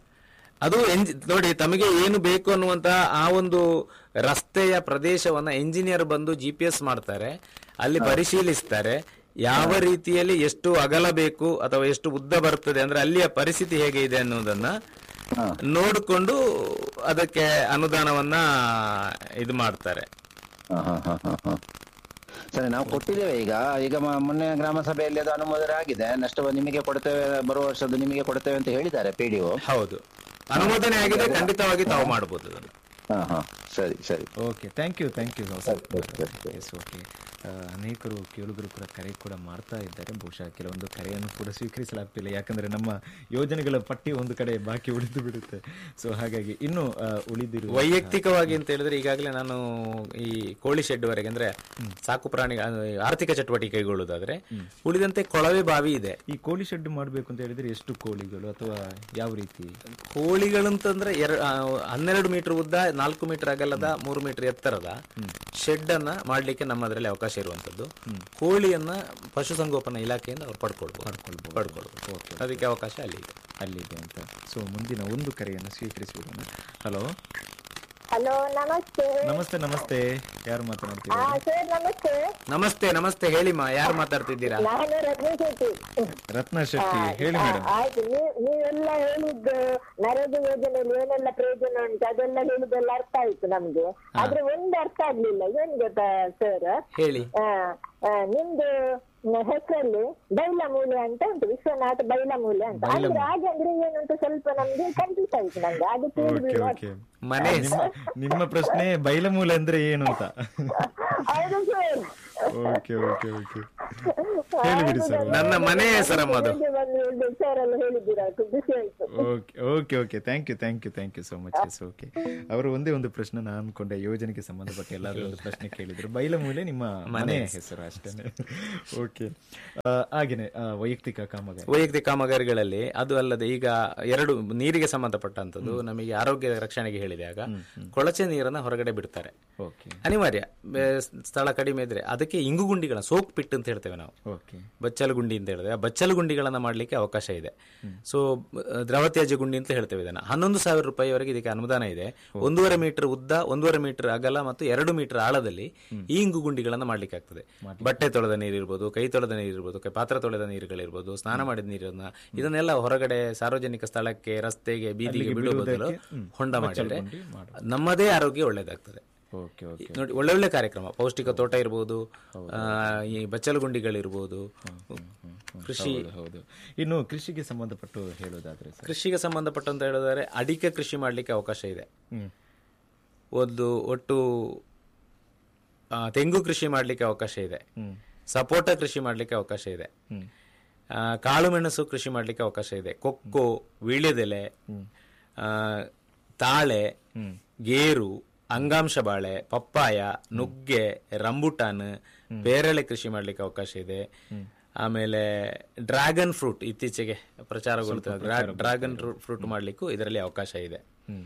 ಅದು ಎಂಜಿ ನೋಡಿ ತಮಗೆ ಏನು ಬೇಕು ಅನ್ನುವಂತ ಆ ಒಂದು ರಸ್ತೆಯ ಪ್ರದೇಶವನ್ನ ಎಂಜಿನಿಯರ್ ಬಂದು ಜಿ ಪಿ ಎಸ್ ಮಾಡ್ತಾರೆ ಅಲ್ಲಿ ಪರಿಶೀಲಿಸ್ತಾರೆ ಯಾವ ರೀತಿಯಲ್ಲಿ ಎಷ್ಟು ಅಗಲ ಬೇಕು ಅಥವಾ ಎಷ್ಟು ಉದ್ದ ಬರ್ತದೆ ಅಂದ್ರೆ ಅಲ್ಲಿಯ ಪರಿಸ್ಥಿತಿ ಹೇಗೆ ಇದೆ ಅನ್ನೋದನ್ನ ನೋಡಿಕೊಂಡು ಅದಕ್ಕೆ ಅನುದಾನವನ್ನ ಇದು ಮಾಡ್ತಾರೆ ಹಾ, ಹಾ, ಹಾ, ಹಾ, ಹಾ. ಸರಿ ನಾವು ಕೊಟ್ಟಿದ್ದೇವೆ ಈಗ ಈಗ ಮ- ಮೊನ್ನೆ ಗ್ರಾಮ ಸಭೆಯಲ್ಲಿ ಅದು ಅನುಮೋದನೆ ಆಗಿದೆ ನೆಕ್ಸ್ಟ್ ನಿಮಗೆ ಕೊಡ್ತೇವೆ ಬರುವ ವರ್ಷದ್ದು ನಿಮಗೆ ಕೊಡ್ತೇವೆ ಅಂತ ಹೇಳಿದ್ದಾರೆ ಪಿಡಿಒ ಹೌದು ಅನುಮೋದನೆ ಆಗಿದೆ ಖಂಡಿತವಾಗಿ ತಾವು ಮಾಡಬಹುದು ಅದನ್ನು ಹಾ ಹಾ ಸರಿ ಸರಿ okay thank you thank you yes okay ಅನೇಕರು ಕೇಳುಗರು ಕೂಡ ಕರೆ ಕೂಡ ಮಾಡ್ತಾ ಇದ್ದಾರೆ ಬಹುಶಃ ಕೆಲವೊಂದು ಕರೆಯನ್ನು ಕೂಡ ಸ್ವೀಕರಿಸಲಾಗ್ತಿಲ್ಲ ಯಾಕಂದ್ರೆ ನಮ್ಮ ಯೋಜನೆಗಳ ಪಟ್ಟಿ ಒಂದು ಕಡೆ ಬಾಕಿ ಉಳಿದು ಬಿಡುತ್ತೆ ಸೊ ಹಾಗಾಗಿ ಇನ್ನು ಆ, ಉಳಿದಿರುವ ವೈಯಕ್ತಿಕವಾಗಿ ಅಂತ ಹೇಳಿದ್ರೆ ಈಗಾಗಲೇ ನಾನು ಈ ಕೋಳಿ ಶೆಡ್ ವರೆಗೆ ಅಂದ್ರೆ ಸಾಕು ಪ್ರಾಣಿ ಆ, ಆರ್ಥಿಕ ಚಟುವಟಿಕೆ ಕೈಗೊಳ್ಳುವುದಾದ್ರೆ ಉಳಿದಂತೆ ಕೊಳವೆ ಬಾವಿ ಇದೆ ಈ ಕೋಳಿ ಶೆಡ್ ಮಾಡಬೇಕು ಅಂತ ಹೇಳಿದ್ರೆ ಎಷ್ಟು ಕೋಳಿಗಳು ಅಥವಾ ಯಾವ ರೀತಿ ಕೋಳಿಗಳಂತಂದ್ರೆ ಎರ ಆ, ಹನ್ನೆರಡು ಮೀಟರ್ ಉದ್ದ ನಾಲ್ಕು ಮೀಟರ್ ಅಗಲದ ಮೂರು ಮೀಟರ್ ಎತ್ತರದ ಶೆಡ್ ಅನ್ನ ಮಾಡ್ಲಿಕ್ಕೆ ನಮ್ಮದ್ರಲ್ಲಿ ಅವಕಾಶ ಇರುವಂತದ್ದು ಕೋಳಿಯನ್ನ ಪಶುಸಂಗೋಪನಾ ಇಲಾಖೆಯಿಂದ ಅವ್ರು ಪಡ್ಕೊಳ್ಬಹುದು ಪಡ್ಕೊಳ್ಬಹುದು ಅದಕ್ಕೆ ಅವಕಾಶ ಅಲ್ಲಿ ಇದೆ ಅಲ್ಲಿದೆ ಅಂತ ಸೊ ಮುಂದಿನ ಒಂದು ಕರೆಯನ್ನು ಸ್ವೀಕರಿಸಿಬಿಡೋಣ ಹಲೋ ಹಲೋ ನಮಸ್ತೆ ನಮಸ್ತೆ ನಮಸ್ತೆ ಯಾರು ಹಾ ಮಾತನಾಡ್ತೀರಾ ಸರ್ ನಮಸ್ತೆ ನಮಸ್ತೆ ನಮಸ್ತೆ ಹೇಳಿಮ್ಮ ಯಾರು ಮಾತಾಡ್ತಿದ್ದೀರಾ ನಾನು ರತ್ನ ಶೆಟ್ಟಿ ರತ್ನ ಶೆಟ್ಟಿ ಹೇಳಿ ಆ, ಮೇಡಮ್ ಆಯ್ತು ನೀವ್- ನೀವೆಲ್ಲ ಹೇಳಿದ್ದು ನರೇಗಾ ಯೋಜನೆಯಲ್ಲಿ ಏನೆಲ್ಲ ಪ್ರಯೋಜನ ಉಂಟು ಅದೆಲ್ಲ ಹೇಳಿದ್ದೆಲ್ಲ ಅರ್ಥ ಆಯ್ತು ನಮ್ಗೆ ಆದ್ರೆ ಒಂದು ಅರ್ಥ ಆಗ್ಲಿಲ್ಲ ಏನ್ ಗೊತ್ತಾ ಸರ್ ಹೇಳಿ ನಿಮ್ದು ಹೆಸರಲ್ಲಿ ಬೈಲಮೂಲೆ ಅಂತ ಉಂಟು ವಿಶ್ವನಾಥ ಬೈಲಮೂಲೆ ಅಂತ ಅಂದ್ರೆ ಹಾಗೆ ಅಂದ್ರೆ ಏನಂತ ಸ್ವಲ್ಪ ನಮ್ಗೆ ಕನ್ಫ್ಯೂಸ್ ಆಯ್ತು ನಂಗೆ ಅದು ಓಕೆ ಕೇಳಿದ್ರೆ ಓಕೆ ಮನೆ ನಿಮ್ಮ ನಿಮ್ಮ ಪ್ರಶ್ನೆ ಬೈಲಮೂಲೆ ಅಂದ್ರೆ ಏನು ಅಂತ ಹೌದು ಸರ್ ಓಕೆ ಓಕೆ ಓಕೆ ಹೇಳಿಬಿಡಿ ಸರ್ ನನ್ನ ಮನೆ ಹೆಸರಮ್ಮ ಅದು ಬಂದು ಸರ್ ಎಲ್ಲ ಹೇಳಿದ್ದೀರಾ ಖುಷಿ ಆಯ್ತು okay okay okay thank you thank you thank you so much yes okay ಅವರು ಒಂದೇ ಒಂದು ಪ್ರಶ್ನೆ ನಾನು ಅನ್ಕೊಂಡೆ ಯೋಜನೆಗೆ ಸಂಬಂಧಪಟ್ಟ ಎಲ್ಲಾದ್ರೂ ಒಂದು ಪ್ರಶ್ನೆ ಕೇಳಿದ್ರು ಬೈಲಮೂಲೆ ನಿಮ್ಮ ಮನೆ ಹೆಸರು ಅಷ್ಟೇ ಓಕೆ ಹಾಗೇನೆ ಆ, ವೈಯಕ್ತಿಕ ಕಾಮಗಾರಿ ವೈಯಕ್ತಿಕ ಕಾಮಗಾರಿಗಳಲ್ಲಿ ಅದು ಅಲ್ಲದೆ ಈಗ ಎರಡು ನೀರಿಗೆ ಸಂಬಂಧಪಟ್ಟಂತದ್ದು ನಮಗೆ ಆರೋಗ್ಯ ರಕ್ಷಣೆಗೆ ಹೇಳಿದಾಗ ಕೊಳಚೆ ನೀರನ್ನ ಹೊರಗಡೆ ಬಿಡ್ತಾರೆ ಓಕೆ ಅನಿವಾರ್ಯ ಬೆ- ಸ್ಥಳ ಕಡಿಮೆ ಇದ್ರೆ ಅದಕ್ಕೆ ಇಂಗು ಗುಂಡಿಗಳ ಸೋಕ್ ಪಿಟ್ ಅಂತ ಹೇಳ್ತೇವೆ ನಾವು ಓಕೆ ಬಚ್ಚಲು ಗುಂಡಿ ಅಂತ ಹೇಳಿದ್ರೆ ಆ ಬಚ್ಚಲು ಗುಂಡಿಗಳನ್ನ ಮಾಡ್ಲಿಕ್ಕೆ ಅವಕಾಶ ಇದೆ ಸೊ ದ್ರವ ತ್ಯಾಜ್ಯ ಗುಂಡಿ ಅಂತ ಹೇಳ್ತೇವೆ ಇದನ್ನ ಹನ್ನೊಂದು ಸಾವಿರ ರೂಪಾಯಿವರೆಗೆ ಇದಕ್ಕೆ ಅನುದಾನ ಇದೆ ಒಂದೂವರೆ ಮೀಟರ್ ಉದ್ದ ಒಂದೂವರೆ ಮೀಟರ್ ಅಗಲ ಮತ್ತು ಎರಡು ಮೀಟರ್ ಆಳದಲ್ಲಿ ಈ ಇಂಗು ಗುಂಡಿಗಳನ್ನ ಮಾಡ್ಲಿಕ್ಕೆ ಆಗ್ತದೆ ಬಟ್ಟೆ ತೊಳೆದ ನೀರಿರ್ಬೋದು ಕೈ ತೊಳೆದ ನೀರಿರ್ಬೋದು ಕೈ ಪಾತ್ರ ತೊಳೆದ ನೀರುಗಳಿರ್ಬೋದು ಸ್ನಾನ ಮಾಡಿದ ನೀರನ್ನ ಇದನ್ನೆಲ್ಲ ಹೊರಗಡೆ ಸಾರ್ವಜನಿಕ ಸ್ಥಳಕ್ಕೆ ರಸ್ತೆಗೆ ಬೀದಿಗೆ ಬಿಡುವ ಬದಲು ಹೊಂಡ ಮಾಡಿದ್ರೆ ನಮ್ಮದೇ ಆರೋಗ್ಯ ಒಳ್ಳೇದಾಗ್ತದೆ ಓಕೆ ಓಕೆ ನೋಡಿ ಒಳ್ಳೆ ಒಳ್ಳೆ ಕಾರ್ಯಕ್ರಮ ಪೌಷ್ಟಿಕ ತೋಟ ಇರ್ಬೋದು ಆ, ಈ ಬಚ್ಚಲು ಗುಂಡಿಗಳಿರ್ಬೋದು ಕೃಷಿ ಹೌದು ಹೌದು ಇನ್ನು ಕೃಷಿಗೆ ಸಂಬಂಧಪಟ್ಟು ಹೇಳೋದಾದ್ರೆ ಸರ್ ಕೃಷಿಗೆ ಸಂಬಂಧಪಟ್ಟಂತ ಹೇಳಿದರೆ ಅಡಿಕೆ ಕೃಷಿ ಮಾಡಲಿಕ್ಕೆ ಅವಕಾಶ ಇದೆ ಹ್ಮ್ ಒಂದು ಒಟ್ಟು ಆ, ತೆಂಗು ಕೃಷಿ ಮಾಡಲಿಕ್ಕೆ ಅವಕಾಶ ಇದೆ ಸಪೋಟ ಕೃಷಿ ಮಾಡಲಿಕ್ಕೆ ಅವಕಾಶ ಇದೆ ಆ, ಕಾಳು ಮೆಣಸು ಕೃಷಿ ಮಾಡಲಿಕ್ಕೆ ಅವಕಾಶ ಇದೆ ಕೊಕ್ಕೋ ವೀಳ್ಯದೆಲೆ ಆ, ತಾಳೆ ಗೇರು ಅಂಗಾಂಶ ಬಾಳೆ ಪಪ್ಪಾಯ ನುಗ್ಗೆ ರಂಬುಟಾನ್ ಬೇರೆಳೆ ಕೃಷಿ ಮಾಡ್ಲಿಕ್ಕೆ ಅವಕಾಶ ಇದೆ ಆಮೇಲೆ ಡ್ರ್ಯಾಗನ್ ಫ್ರೂಟ್ ಇತ್ತೀಚೆಗೆ ಪ್ರಚಾರಗೊಳ್ಳುತ್ತದೆ ಡ್ರ್ಯಾಗನ್ ಫ್ರೂಟ್ ಮಾಡ್ಲಿಕ್ಕೂ ಇದರಲ್ಲಿ ಅವಕಾಶ ಇದೆ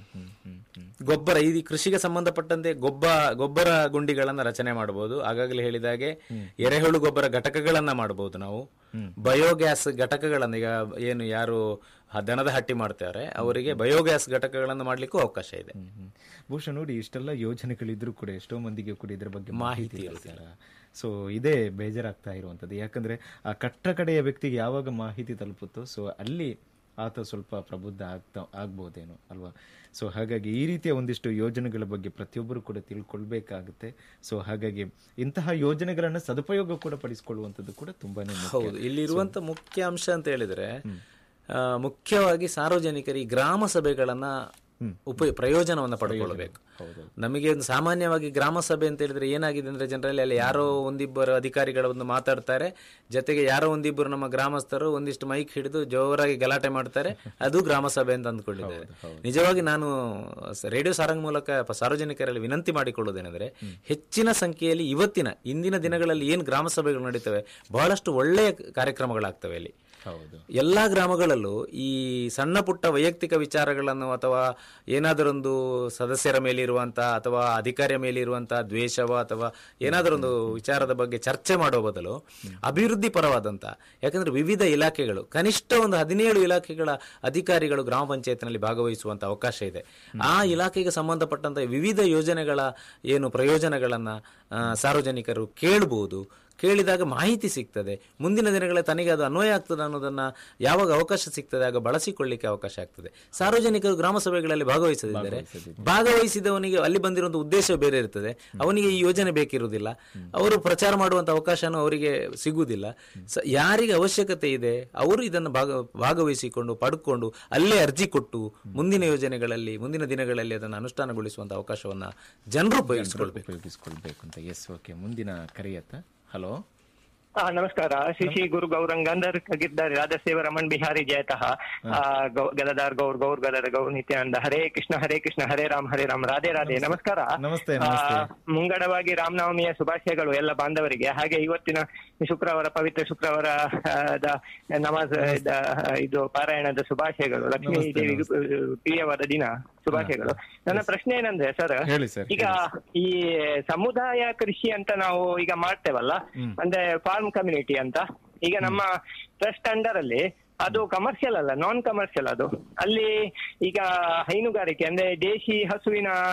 ಗೊಬ್ಬರ ಈ ಕೃಷಿಗೆ ಸಂಬಂಧಪಟ್ಟಂತೆ ಗೊಬ್ಬ ಗೊಬ್ಬರ ಗುಂಡಿಗಳನ್ನ ರಚನೆ ಮಾಡಬಹುದು ಆಗಾಗಲೇ ಹೇಳಿದಾಗೆ ಎರೆಹುಳು ಗೊಬ್ಬರ ಘಟಕಗಳನ್ನ ಮಾಡಬಹುದು ನಾವು ಬಯೋಗ್ಯಾಸ್ ಘಟಕಗಳನ್ನ ಈಗ ಏನು ಯಾರು ಹ- ದನದ ಹಟ್ಟಿ ಮಾಡ್ತಾರೆ ಅವರಿಗೆ ಬಯೋಗ್ಯಾಸ್ ಘಟಕಗಳನ್ನು ಮಾಡ್ಲಿಕ್ಕೂ ಅವಕಾಶ ಇದೆ ಹ್ಮ್. ಬಹುಶಃ ನೋಡಿ ಇಷ್ಟೆಲ್ಲ ಯೋಜನೆಗಳಿದ್ರು ಕೂಡ ಎಷ್ಟೋ ಮಂದಿಗೆ ಕೂಡ ಇದ್ರ ಬಗ್ಗೆ ಮಾಹಿತಿ ಇರೋದಿಲ್ಲ ಸೊ ಇದೇ ಬೇಜಾರಾಗ್ತಾ ಇರುವಂತದ್ದು ಯಾಕಂದ್ರೆ ಆ ಕಟ್ಟ ಕಡೆಯ ವ್ಯಕ್ತಿಗೆ ಯಾವಾಗ ಮಾಹಿತಿ ತಲುಪುತ್ತೋ ಸೊ ಅಲ್ಲಿ ಆತ ಸ್ವಲ್ಪ ಪ್ರಬುದ್ಧ ಆಗ್ತಾ ಆಗ್ಬೋದೇನೋ ಅಲ್ವಾ ಸೊ ಹಾಗಾಗಿ ಈ ರೀತಿಯ ಒಂದಿಷ್ಟು ಯೋಜನೆಗಳ ಬಗ್ಗೆ ಪ್ರತಿಯೊಬ್ಬರು ಕೂಡ ತಿಳ್ಕೊಳ್ಬೇಕಾಗುತ್ತೆ ಸೊ ಹಾಗಾಗಿ ಇಂತಹ ಯೋಜನೆಗಳನ್ನ ಸದುಪಯೋಗ ಕೂಡ ಪಡಿಸಿಕೊಳ್ಳುವಂಥದ್ದು ಕೂಡ ತುಂಬಾನೇ ಮುಖ್ಯ. ಹೌದು ಇಲ್ಲಿರುವಂತ ಮುಖ್ಯ ಅಂಶ ಅಂತ ಹೇಳಿದ್ರೆ ಆ, ಮುಖ್ಯವಾಗಿ ಸಾರ್ವಜನಿಕರು ಈ ಗ್ರಾಮ ಸಭೆಗಳನ್ನ ಉಪ ಪ್ರಯೋಜನವನ್ನ ಪಡ್ಕೊಳ್ಬೇಕು ನಮಗೆ ಒಂದು ಸಾಮಾನ್ಯವಾಗಿ ಗ್ರಾಮ ಸಭೆ ಅಂತ ಹೇಳಿದ್ರೆ ಏನಾಗಿದೆ ಅಂದ್ರೆ ಜನರಲ್ಲಿ ಅಲ್ಲಿ ಯಾರೋ ಒಂದಿಬ್ಬರು ಅಧಿಕಾರಿಗಳು ಒಂದು ಮಾತಾಡ್ತಾರೆ ಜೊತೆಗೆ ಯಾರೋ ಒಂದಿಬ್ಬರು ನಮ್ಮ ಗ್ರಾಮಸ್ಥರು ಒಂದಿಷ್ಟು ಮೈಕ್ ಹಿಡಿದು ಜೋರಾಗಿ ಗಲಾಟೆ ಮಾಡ್ತಾರೆ ಅದು ಗ್ರಾಮ ಸಭೆ ಅಂತ ಅಂದ್ಕೊಂಡಿದ್ದಾರೆ ನಿಜವಾಗಿ ನಾನು ಸ- ರೇಡಿಯೋ ಸಾರಂಗ್ ಮೂಲಕ ಪ- ಸಾರ್ವಜನಿಕರಲ್ಲಿ ವಿನಂತಿ ಮಾಡಿಕೊಳ್ಳುವುದೇನೆಂದ್ರೆ ಹೆಚ್ಚಿನ ಸಂಖ್ಯೆಯಲ್ಲಿ ಇವತ್ತಿನ ಇಂದಿನ ದಿನಗಳಲ್ಲಿ ಏನು ಗ್ರಾಮ ಸಭೆಗಳು ನಡೀತವೆ ಬಹಳಷ್ಟು ಒಳ್ಳೆಯ ಕಾರ್ಯಕ್ರಮಗಳಾಗ್ತವೆ ಅಲ್ಲಿ ಹೌದು ಎಲ್ಲಾ ಗ್ರಾಮಗಳಲ್ಲೂ ಈ ಸಣ್ಣ ಪುಟ್ಟ ವೈಯಕ್ತಿಕ ವಿಚಾರಗಳನ್ನು ಅಥವಾ ಏನಾದರೊಂದು ಸದಸ್ಯರ ಮೇಲಿರುವಂತಹ ಅಥವಾ ಅಧಿಕಾರಿಯ ಮೇಲಿರುವಂತಹ ದ್ವೇಷವ ಅಥವಾ ಏನಾದರೊಂದು ವಿಚಾರದ ಬಗ್ಗೆ ಚರ್ಚೆ ಮಾಡುವ ಬದಲು ಅಭಿವೃದ್ಧಿ ಪರವಾದಂತ ಯಾಕಂದ್ರೆ ವಿವಿಧ ಇಲಾಖೆಗಳು ಕನಿಷ್ಠ ಒಂದು ಹದಿನೇಳು ಇಲಾಖೆಗಳ ಅಧಿಕಾರಿಗಳು ಗ್ರಾಮ ಪಂಚಾಯತ್ನಲ್ಲಿ ಭಾಗವಹಿಸುವಂತ ಅವಕಾಶ ಇದೆ ಆ ಇಲಾಖೆಗೆ ಸಂಬಂಧಪಟ್ಟಂತ ವಿವಿಧ ಯೋಜನೆಗಳ ಏನು ಪ್ರಯೋಜನಗಳನ್ನ ಆ, ಸಾರ್ವಜನಿಕರು ಕೇಳಬಹುದು ಕೇಳಿದಾಗ ಮಾಹಿತಿ ಸಿಗ್ತದೆ ಮುಂದಿನ ದಿನಗಳ ತನಗೆ ಅದು ಅನ್ವಯ ಆಗ್ತದೆ ಅನ್ನೋದನ್ನ ಯಾವಾಗ ಅವಕಾಶ ಸಿಗ್ತದೆ ಆಗ ಬಳಸಿಕೊಳ್ಳಿಕ್ಕೆ ಅವಕಾಶ ಆಗ್ತದೆ ಸಾರ್ವಜನಿಕರು ಗ್ರಾಮ ಸಭೆಗಳಲ್ಲಿ ಭಾಗವಹಿಸದಿದ್ದರೆ ಭಾಗವಹಿಸಿದವನಿಗೆ ಅಲ್ಲಿ ಬಂದಿರುವಂತಹ ಉದ್ದೇಶ ಬೇರೆ ಇರ್ತದೆ ಅವನಿಗೆ ಈ ಯೋಜನೆ ಬೇಕಿರುವುದಿಲ್ಲ ಅವರು ಪ್ರಚಾರ ಮಾಡುವಂತ ಅವಕಾಶನೂ ಅವರಿಗೆ ಸಿಗುವುದಿಲ್ಲ ಸ- ಯಾರಿಗೆ ಅವಶ್ಯಕತೆ ಇದೆ ಅವರು ಇದನ್ನು ಭಾಗ ಭಾಗವಹಿಸಿಕೊಂಡು ಪಡ್ಕೊಂಡು ಅಲ್ಲೇ ಅರ್ಜಿ ಕೊಟ್ಟು ಮುಂದಿನ ಯೋಜನೆಗಳಲ್ಲಿ ಮುಂದಿನ ದಿನಗಳಲ್ಲಿ ಅದನ್ನು ಅನುಷ್ಠಾನಗೊಳಿಸುವಂತ ಅವಕಾಶವನ್ನ ಜನರು ಉಪಯೋಗಿಸಿಕೊಳ್ಬೇಕು ಉಪಯೋಗಿಸ್ಕೊಳ್ಬೇಕು ಅಂತ ಎಸ್ ಓಕೆ ಮುಂದಿನ ಕರೆಯತ್ತ ಹಲೋ ಹಾ ನಮಸ್ಕಾರ ಶ್ರೀ ಶ್ರೀ ಗುರು ಗೌರಂಗಂಧರ್ ಗಿದ್ದಾರೆ ರಾಧಸೇವ ರಮಣ್ ಬಿಹಾರಿ ಜಯತಃ ಆ, ಗೌ- ಗದದಾರ್ ಗೌರ್ ಗೌರ್ ಗದರ ಗೌರ್ ನಿತ್ಯಾನಂದ ಹರೇ ಕೃಷ್ಣ ಹರೇ ಕೃಷ್ಣ ಹರೇ ರಾಮ್ ಹರೇ ರಾಮ್ ರಾಧೆ ರಾಧೆ ನಮಸ್ಕಾರ ನಮಸ್ತೆ, ಆ, ನಮಸ್ತೆ. ಮುಂಗಡವಾಗಿ ರಾಮನವಮಿಯ ಶುಭಾಶಯಗಳು ಎಲ್ಲ ಬಾಂಧವರಿಗೆ ಹಾಗೆ ಇವತ್ತಿನ ಶುಕ್ರವಾರ ಪವಿತ್ರ ಶುಕ್ರವಾರ ಆ, ದ ನಮಾಜ್ ದ, ಇದು ಪಾರಾಯಣದ ಶುಭಾಶಯಗಳು ಲಕ್ಷ್ಮೀ ದೇವಿಗೆ ಪ್ರಿಯವಾದ ದಿನ ಶುಭಾಶಯಗಳು ನನ್ನ ಪ್ರಶ್ನೆ ಏನಂದ್ರೆ ಸರ್ ಹೇಳಿ ಸರ್ ಈಗ ಈ ಸಮುದಾಯ ಕೃಷಿ ಅಂತ ನಾವು ಈಗ ಮಾಡ್ತೇವಲ್ಲ ಅಂದ್ರೆ ಫಾರ್ಮ್ ಕಮ್ಯುನಿಟಿ ಅಂತ ಈಗ ನಮ್ಮ ಟ್ರಸ್ಟ್ ಅಂಡರ್ ಅಲ್ಲಿ ಅದು ಕಮರ್ಷಿಯಲ್ ಅಲ್ಲ ನಾನ್ ಕಮರ್ಷಿಯಲ್ ಅದು ಅಲ್ಲಿ ಈಗ ಹೈನುಗಾರಿಕೆ ಅಂದ್ರೆ ದೇಶಿ ಹಸುವಿನ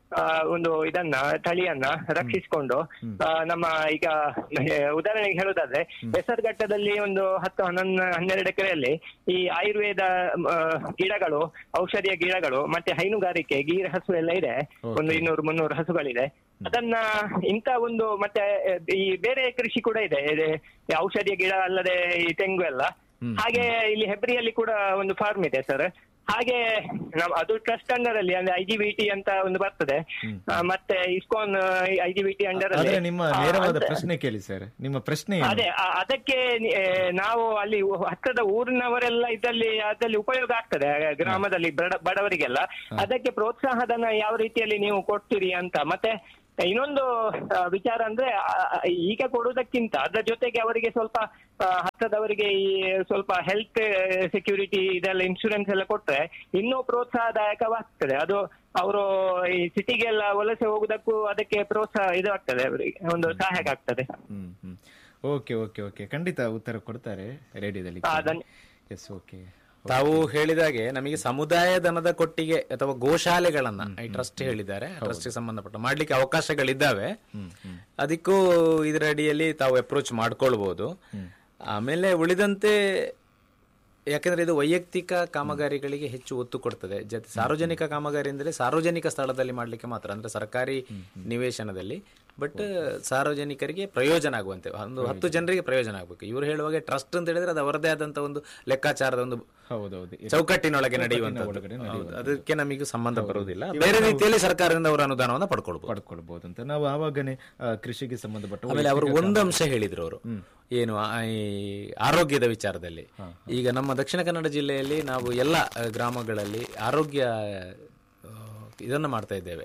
ಆ, ಒಂದು ಇದನ್ನ ತಳಿಯನ್ನ ರಕ್ಷಿಸಿಕೊಂಡು ಆ, ನಮ್ಮ ಈಗ ಏ, ಉದಾಹರಣೆಗೆ ಹೇಳೋದಾದ್ರೆ ಹೆಸರುಘಟ್ಟದಲ್ಲಿ ಒಂದು ಹತ್ತು ಹನ್ನೊಂದು ಹನ್ನೆರಡು ಎಕರೆಯಲ್ಲಿ ಈ ಆಯುರ್ವೇದ ಆ, ಗಿಡಗಳು ಔಷಧಿಯ ಗಿಡಗಳು ಮತ್ತೆ ಹೈನುಗಾರಿಕೆ ಗೀರ್ ಹಸು ಎಲ್ಲ ಇದೆ ಒಂದು ಇನ್ನೂರು ಮುನ್ನೂರು ಹಸುಗಳಿದೆ ಅದನ್ನ ಇಂತ ಒಂದು ಮತ್ತೆ ಈ ಬೇರೆ ಕೃಷಿ ಕೂಡ ಇದೆ ಇದೆ ಈ ಔಷಧಿಯ ಗಿಡ ಅಲ್ಲದೆ ಈ ತೆಂಗು ಎಲ್ಲ ಹಾಗೆ ಇಲ್ಲಿ ಹೆಬ್ರಿಯಲ್ಲಿ ಕೂಡ ಒಂದು ಫಾರ್ಮ್ ಇದೆ ಸರ್ ಹಾಗೆ ನಾವು ಅದು ಟ್ರಸ್ಟ್ ಅಂಡರ್ ಅಲ್ಲಿ ಅಂದ್ರೆ ಐ ಜಿ ವಿ ಟಿ ಅಂತ ಒಂದು ಬರ್ತದೆ ಆ, ಮತ್ತೆ ISKCON I G V T under ಆದ್ರೆ ಅಲ್ಲಿ ನಿಮ್ಮ ಆ, ನೇರವಾದ ಅಂತ- ಪ್ರಶ್ನೆ ಕೇಳಿ ಸರ್ ನಿಮ್ಮ ಪ್ರಶ್ನೆ ಏನು? ಅದೇ ಆ- ಅದಕ್ಕೆ ನಿ- ಏ, ನಾವು ಅಲ್ಲಿ ಉ- ಹತ್ತಿರದ ಊರಿನವರೆಲ್ಲ ಇದರಲ್ಲಿ ಅದರಲ್ಲಿ ಉಪಯೋಗ ಆಗ್ತದೆ ಆ, ಗ್ರಾಮದಲ್ಲಿ ಬಡ- ಬಡವರಿಗೆಲ್ಲ ಅದಕ್ಕೆ ಪ್ರೋತ್ಸಾಹಧನ ಯಾವ ರೀತಿಯಲ್ಲಿ ನೀವು ಕೊಡ್ತೀರಿ ಅಂತ ಮತ್ತೆ ಇನ್ನೊಂದು ಆ, ವಿಚಾರ ಅಂದ್ರೆ ಆ, ಆ, ಈಗ ಕೊಡುವುದಕ್ಕಿಂತ ಅದರ ಜೊತೆಗೆ ಅವರಿಗೆ ಸ್ವಲ್ಪ ಆ, ಹತ್ತದವರಿಗೆ ಈ ಸ್ವಲ್ಪ ಹೆಲ್ತ್ ಸೆಕ್ಯೂರಿಟಿ ಇದೆಲ್ಲ ಇನ್ಶೂರೆನ್ಸ್ ಎಲ್ಲ ಕೊಟ್ರೆ ಇನ್ನೂ ಪ್ರೋತ್ಸಾಹದಾಯಕವಾಗ್ತದೆ ಅದು ಅವರು ಈ ಸಿಟಿಗೆಲ್ಲ ವಲಸೆ ಹೋಗುದಕ್ಕೂ ಅದಕ್ಕೆ ಪ್ರೋತ್ಸಾಹ ಇದು ಆಗ್ತದೆ ಅವರಿಗೆ ಒಂದು ಸಹಾಯಕ ಆಗ್ತದೆ ಹ್ಮ್ ಹ್ಮ್ ಓಕೆ ಓಕೆ ಓಕೆ ಖಂಡಿತ ಉತ್ತರ ಕೊಡ್ತಾರೆ ರೇಡಿಯೋದಲ್ಲಿ ಆ, ಧನ್ಯ- ಎಸ್ ಓಕೆ ತಾವು ಹೇಳಿದಾಗೆ ನಮಗೆ ಸಮುದಾಯ ಧನದ ಕೊಟ್ಟಿಗೆ ಅಥವಾ ಗೋಶಾಲೆಗಳನ್ನ ಈ ಟ್ರಸ್ಟ್ ಹೇಳಿದ್ದಾರೆ ಟ್ರಸ್ಟ್ ಸಂಬಂಧಪಟ್ಟ ಮಾಡ್ಲಿಕ್ಕೆ ಅವಕಾಶಗಳಿದ್ದಾವೆ ಅದಕ್ಕೂ ಇದರ ಅಡಿಯಲ್ಲಿ ತಾವು ಅಪ್ರೋಚ್ ಮಾಡ್ಕೊಳ್ಬಹುದು ಆಮೇಲೆ ಉಳಿದಂತೆ ಯಾಕಂದ್ರೆ ಇದು ವೈಯಕ್ತಿಕ ಕಾಮಗಾರಿಗಳಿಗೆ ಹೆಚ್ಚು ಒತ್ತು ಕೊಡ್ತದೆ ಜೊತೆ ಸಾರ್ವಜನಿಕ ಕಾಮಗಾರಿ ಅಂದ್ರೆ ಸಾರ್ವಜನಿಕ ಸ್ಥಳದಲ್ಲಿ ಮಾಡ್ಲಿಕ್ಕೆ ಮಾತ್ರ ಅಂದ್ರೆ ಸರ್ಕಾರಿ ನಿವೇಶನದಲ್ಲಿ ಬಟ್ ಸಾರ್ವಜನಿಕರಿಗೆ ಪ್ರಯೋಜನ ಆಗುವಂತೆ ಒಂದು ಹತ್ತು ಜನರಿಗೆ ಪ್ರಯೋಜನ ಆಗಬೇಕು ಇವರು ಹೇಳುವಾಗ ಟ್ರಸ್ಟ್ ಅಂತ ಹೇಳಿದ್ರೆ ಅದು ಅವರದೇ ಆದಂತ ಒಂದು ಲೆಕ್ಕಾಚಾರದ ಒಂದು ಹೌದೌದು ಚೌಕಟ್ಟಿನೊಳಗೆ ನಡೆಯುವಂತದ್ದು ಒಳಗಡೆ ಹೌದು, ಅದಕ್ಕೆ ನಮಗೆ ಸಂಬಂಧ ಬರುವುದಿಲ್ಲ ಬೇರೆ ರೀತಿಯಲ್ಲಿ ಸರ್ಕಾರದಿಂದ ಅವರು ಅನುದಾನವನ್ನು ಪಡ್ಕೊಳ್ಬಹುದು ಪಡ್ಕೊಳ್ಬಹುದು ಅಂತ ನಾವು ಆವಾಗನೇ ಆ, ಕೃಷಿಗೆ ಸಂಬಂಧಪಟ್ಟ ಆಮೇಲೆ ಅವರು ಒಂದು ಅಂಶ ಹೇಳಿದ್ರು ಅವರು ಏನು ಆ, ಈ ಆರೋಗ್ಯದ ವಿಚಾರದಲ್ಲಿ ಈಗ ನಮ್ಮ ದಕ್ಷಿಣ ಕನ್ನಡ ಜಿಲ್ಲೆಯಲ್ಲಿ ನಾವು ಎಲ್ಲ ಆ, ಗ್ರಾಮಗಳಲ್ಲಿ ಆರೋಗ್ಯ ಆ, ಇದನ್ನ ಮಾಡ್ತಾ ಇದ್ದೇವೆ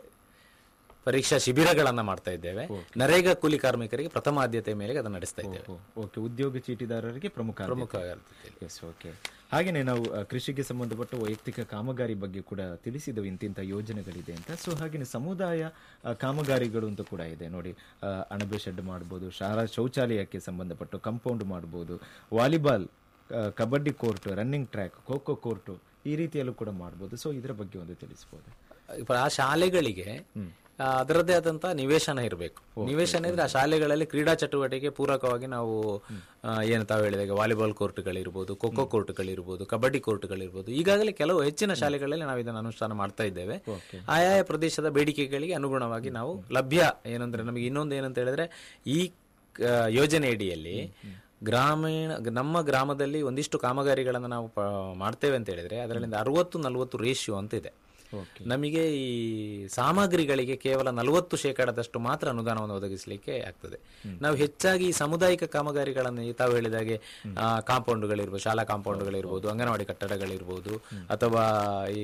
ಪರೀಕ್ಷಾ ಶಿಬಿರಗಳನ್ನ ಮಾಡ್ತಾ ಇದ್ದೇವೆ ನರೇಗಾ ಕೂಲಿ ಕಾರ್ಮಿಕರಿಗೆ ಪ್ರಥಮ ಆದ್ಯತೆ ಮೇಲೆ ಅದನ್ನು ನಡೆಸ್ತಾ ಇದ್ದೇವೆ ಓಕೆ ಉದ್ಯೋಗ ಚೀಟಿದಾರರಿಗೆ ಪ್ರಮುಖ ಪ್ರಮುಖ ಎಸ್ ಓಕೆ ಹಾಗೇನೆ ನಾವು ಆ, ಕೃಷಿಗೆ ಸಂಬಂಧಪಟ್ಟ ವೈಯಕ್ತಿಕ ಕಾಮಗಾರಿ ಬಗ್ಗೆ ಕೂಡ ತಿಳಿಸಿದವು ಇಂತಿಂತ ಯೋಜನೆಗಳಿದೆ ಅಂತ ಸೊ ಹಾಗೇನೆ ಸಮುದಾಯ ಆ, ಕಾಮಗಾರಿಗಳು ಅಂತ ಕೂಡ ಇದೆ ನೋಡಿ ಆ, ಅಣಬೆ ಶೆಡ್ ಮಾಡ್ಬೋದು ಶಾಲಾ ಶೌಚಾಲಯಕ್ಕೆ ಸಂಬಂಧಪಟ್ಟು ಕಂಪೌಂಡ್ ಮಾಡ್ಬೋದು ವಾಲಿಬಾಲ್ ಆ, kabaddi court running track kho kho court ಈ ರೀತಿಯಲ್ಲೂ ಕೂಡ ಮಾಡ್ಬೋದು ಸೊ ಇದರ ಬಗ್ಗೆ ಒಂದು ತಿಳಿಸ್ಬೋದು ಇಪ್ಪ ಆ ಶಾಲೆಗಳಿಗೆ ಆ, ಅದರದ್ದೇ ಆದಂತಹ ನಿವೇಶನ ಇರಬೇಕು ನಿವೇಶನ ಇದ್ರೆ ಆ ಶಾಲೆಗಳಲ್ಲಿ ಕ್ರೀಡಾ ಚಟುವಟಿಕೆ ಪೂರಕವಾಗಿ ನಾವು ಆ, ಏನು ತಾವು ಹೇಳಿದಾಗ ವಾಲಿಬಾಲ್ ಕೋರ್ಟ್ಗಳಿರ್ಬೋದು ಖೋ ಖೋ ಕೋರ್ಟ್ಗಳಿರ್ಬೋದು ಕಬಡ್ಡಿ ಕೋರ್ಟ್ಗಳಿರ್ಬೋದು ಈಗಾಗಲೇ ಕೆಲವು ಹೆಚ್ಚಿನ ಶಾಲೆಗಳಲ್ಲಿ ನಾವು ಇದನ್ನು ಅನುಷ್ಠಾನ ಮಾಡ್ತಾ ಇದ್ದೇವೆ ಆಯಾಯ ಪ್ರದೇಶದ ಬೇಡಿಕೆಗಳಿಗೆ ಅನುಗುಣವಾಗಿ ನಾವು ಲಭ್ಯ ಏನಂದ್ರೆ ನಮಗೆ ಇನ್ನೊಂದು ಏನಂತ ಹೇಳಿದ್ರೆ ಈ ಆ, ಯೋಜನೆ ಅಡಿಯಲ್ಲಿ ಗ್ರಾಮೀಣ ನಮ್ಮ ಗ್ರಾಮದಲ್ಲಿ ಒಂದಿಷ್ಟು ಕಾಮಗಾರಿಗಳನ್ನು ನಾವು ಪ- ಮಾಡ್ತೇವೆ ಅಂತ ಹೇಳಿದ್ರೆ ಅದರಲ್ಲಿಂದ ಅರವತ್ತು ನಲವತ್ತು ರೇಷಿಯೋ ಅಂತ ಇದೆ ನಮಗೆ ಈ ಸಾಮಗ್ರಿಗಳಿಗೆ ಕೇವಲ ನಲವತ್ತು ಶೇಕಡದಷ್ಟು ಮಾತ್ರ ಅನುದಾನವನ್ನು ಒದಗಿಸಲಿಕ್ಕೆ ಆಗ್ತದೆ ನಾವು ಹೆಚ್ಚಾಗಿ ಈ ಸಾಮುದಾಯಿಕ ಕಾಮಗಾರಿಗಳನ್ನು ಈ ತಾವು ಹೇಳಿದಾಗೆ ಆ, ಕಾಂಪೌಂಡ್ಗಳಿರ್ಬೋದು ಶಾಲಾ ಕಾಂಪೌಂಡ್ಗಳಿರ್ಬೋದು ಅಂಗನವಾಡಿ ಕಟ್ಟಡಗಳಿರ್ಬೋದು ಅಥವಾ ಈ